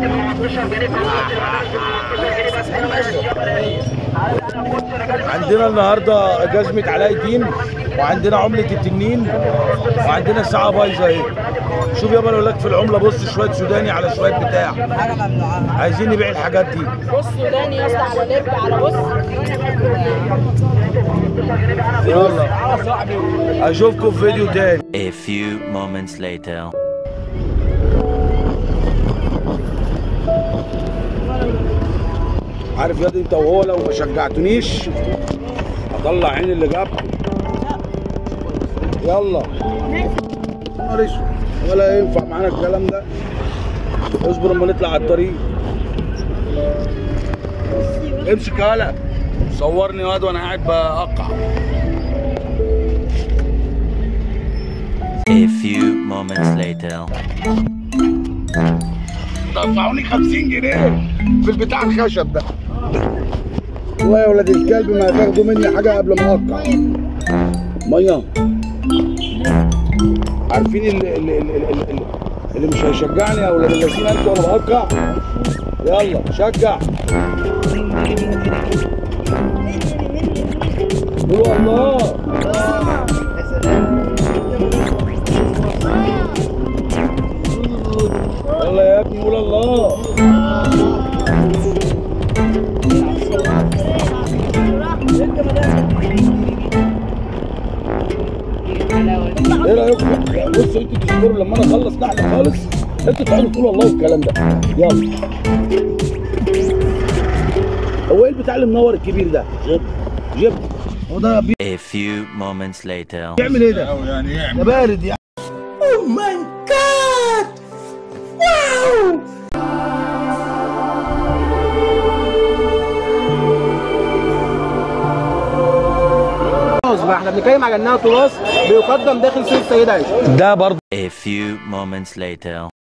عندنا النهارده جزمة علاء الدين وعندنا عملة التنين وعندنا ساعة بايظة اهي شوف يابا لو لك في العملة بص شوية سوداني على شوية بتاع عايزين نبيع الحاجات دي بص سوداني يا اسطى على لب على بص يلا اشوفكم في فيديو تاني A few moments later. عارف يا دي انت وهو لو ما شجعتونيش هطلع عين اللي جابته يلا نهار اسود ولا ينفع معانا الكلام ده اصبر اما نطلع على الطريق امسك هلا صورني واد وانا قاعد بقطع A few moments later. دفعوني 50 جنيه في البتاع الخشب ده والله يا ولاد الكلب ما هتاخدوا مني حاجه قبل ما اقطع ميه عارفين اللي, اللي, اللي, اللي, اللي مش هيشجعني يا ولاد الذين انتوا وانا بقطع يلا شجع قولوا الله يلا يا ابني قول الله ايه رايكم بصوا انتوا تصبروا لما انا اخلص نحل خالص انتوا تقعدوا تقولوا الله والكلام ده يلا هو ايه البتاع اللي منور الكبير ده جيب جيب هو ده بي- A few moments later. بيعمل ايه ده ده بارد يعني خلاص بقى احنا بنتكلم على انها تراث بيقدم داخل سوق السيدة عائشة ده برضه A few moments later.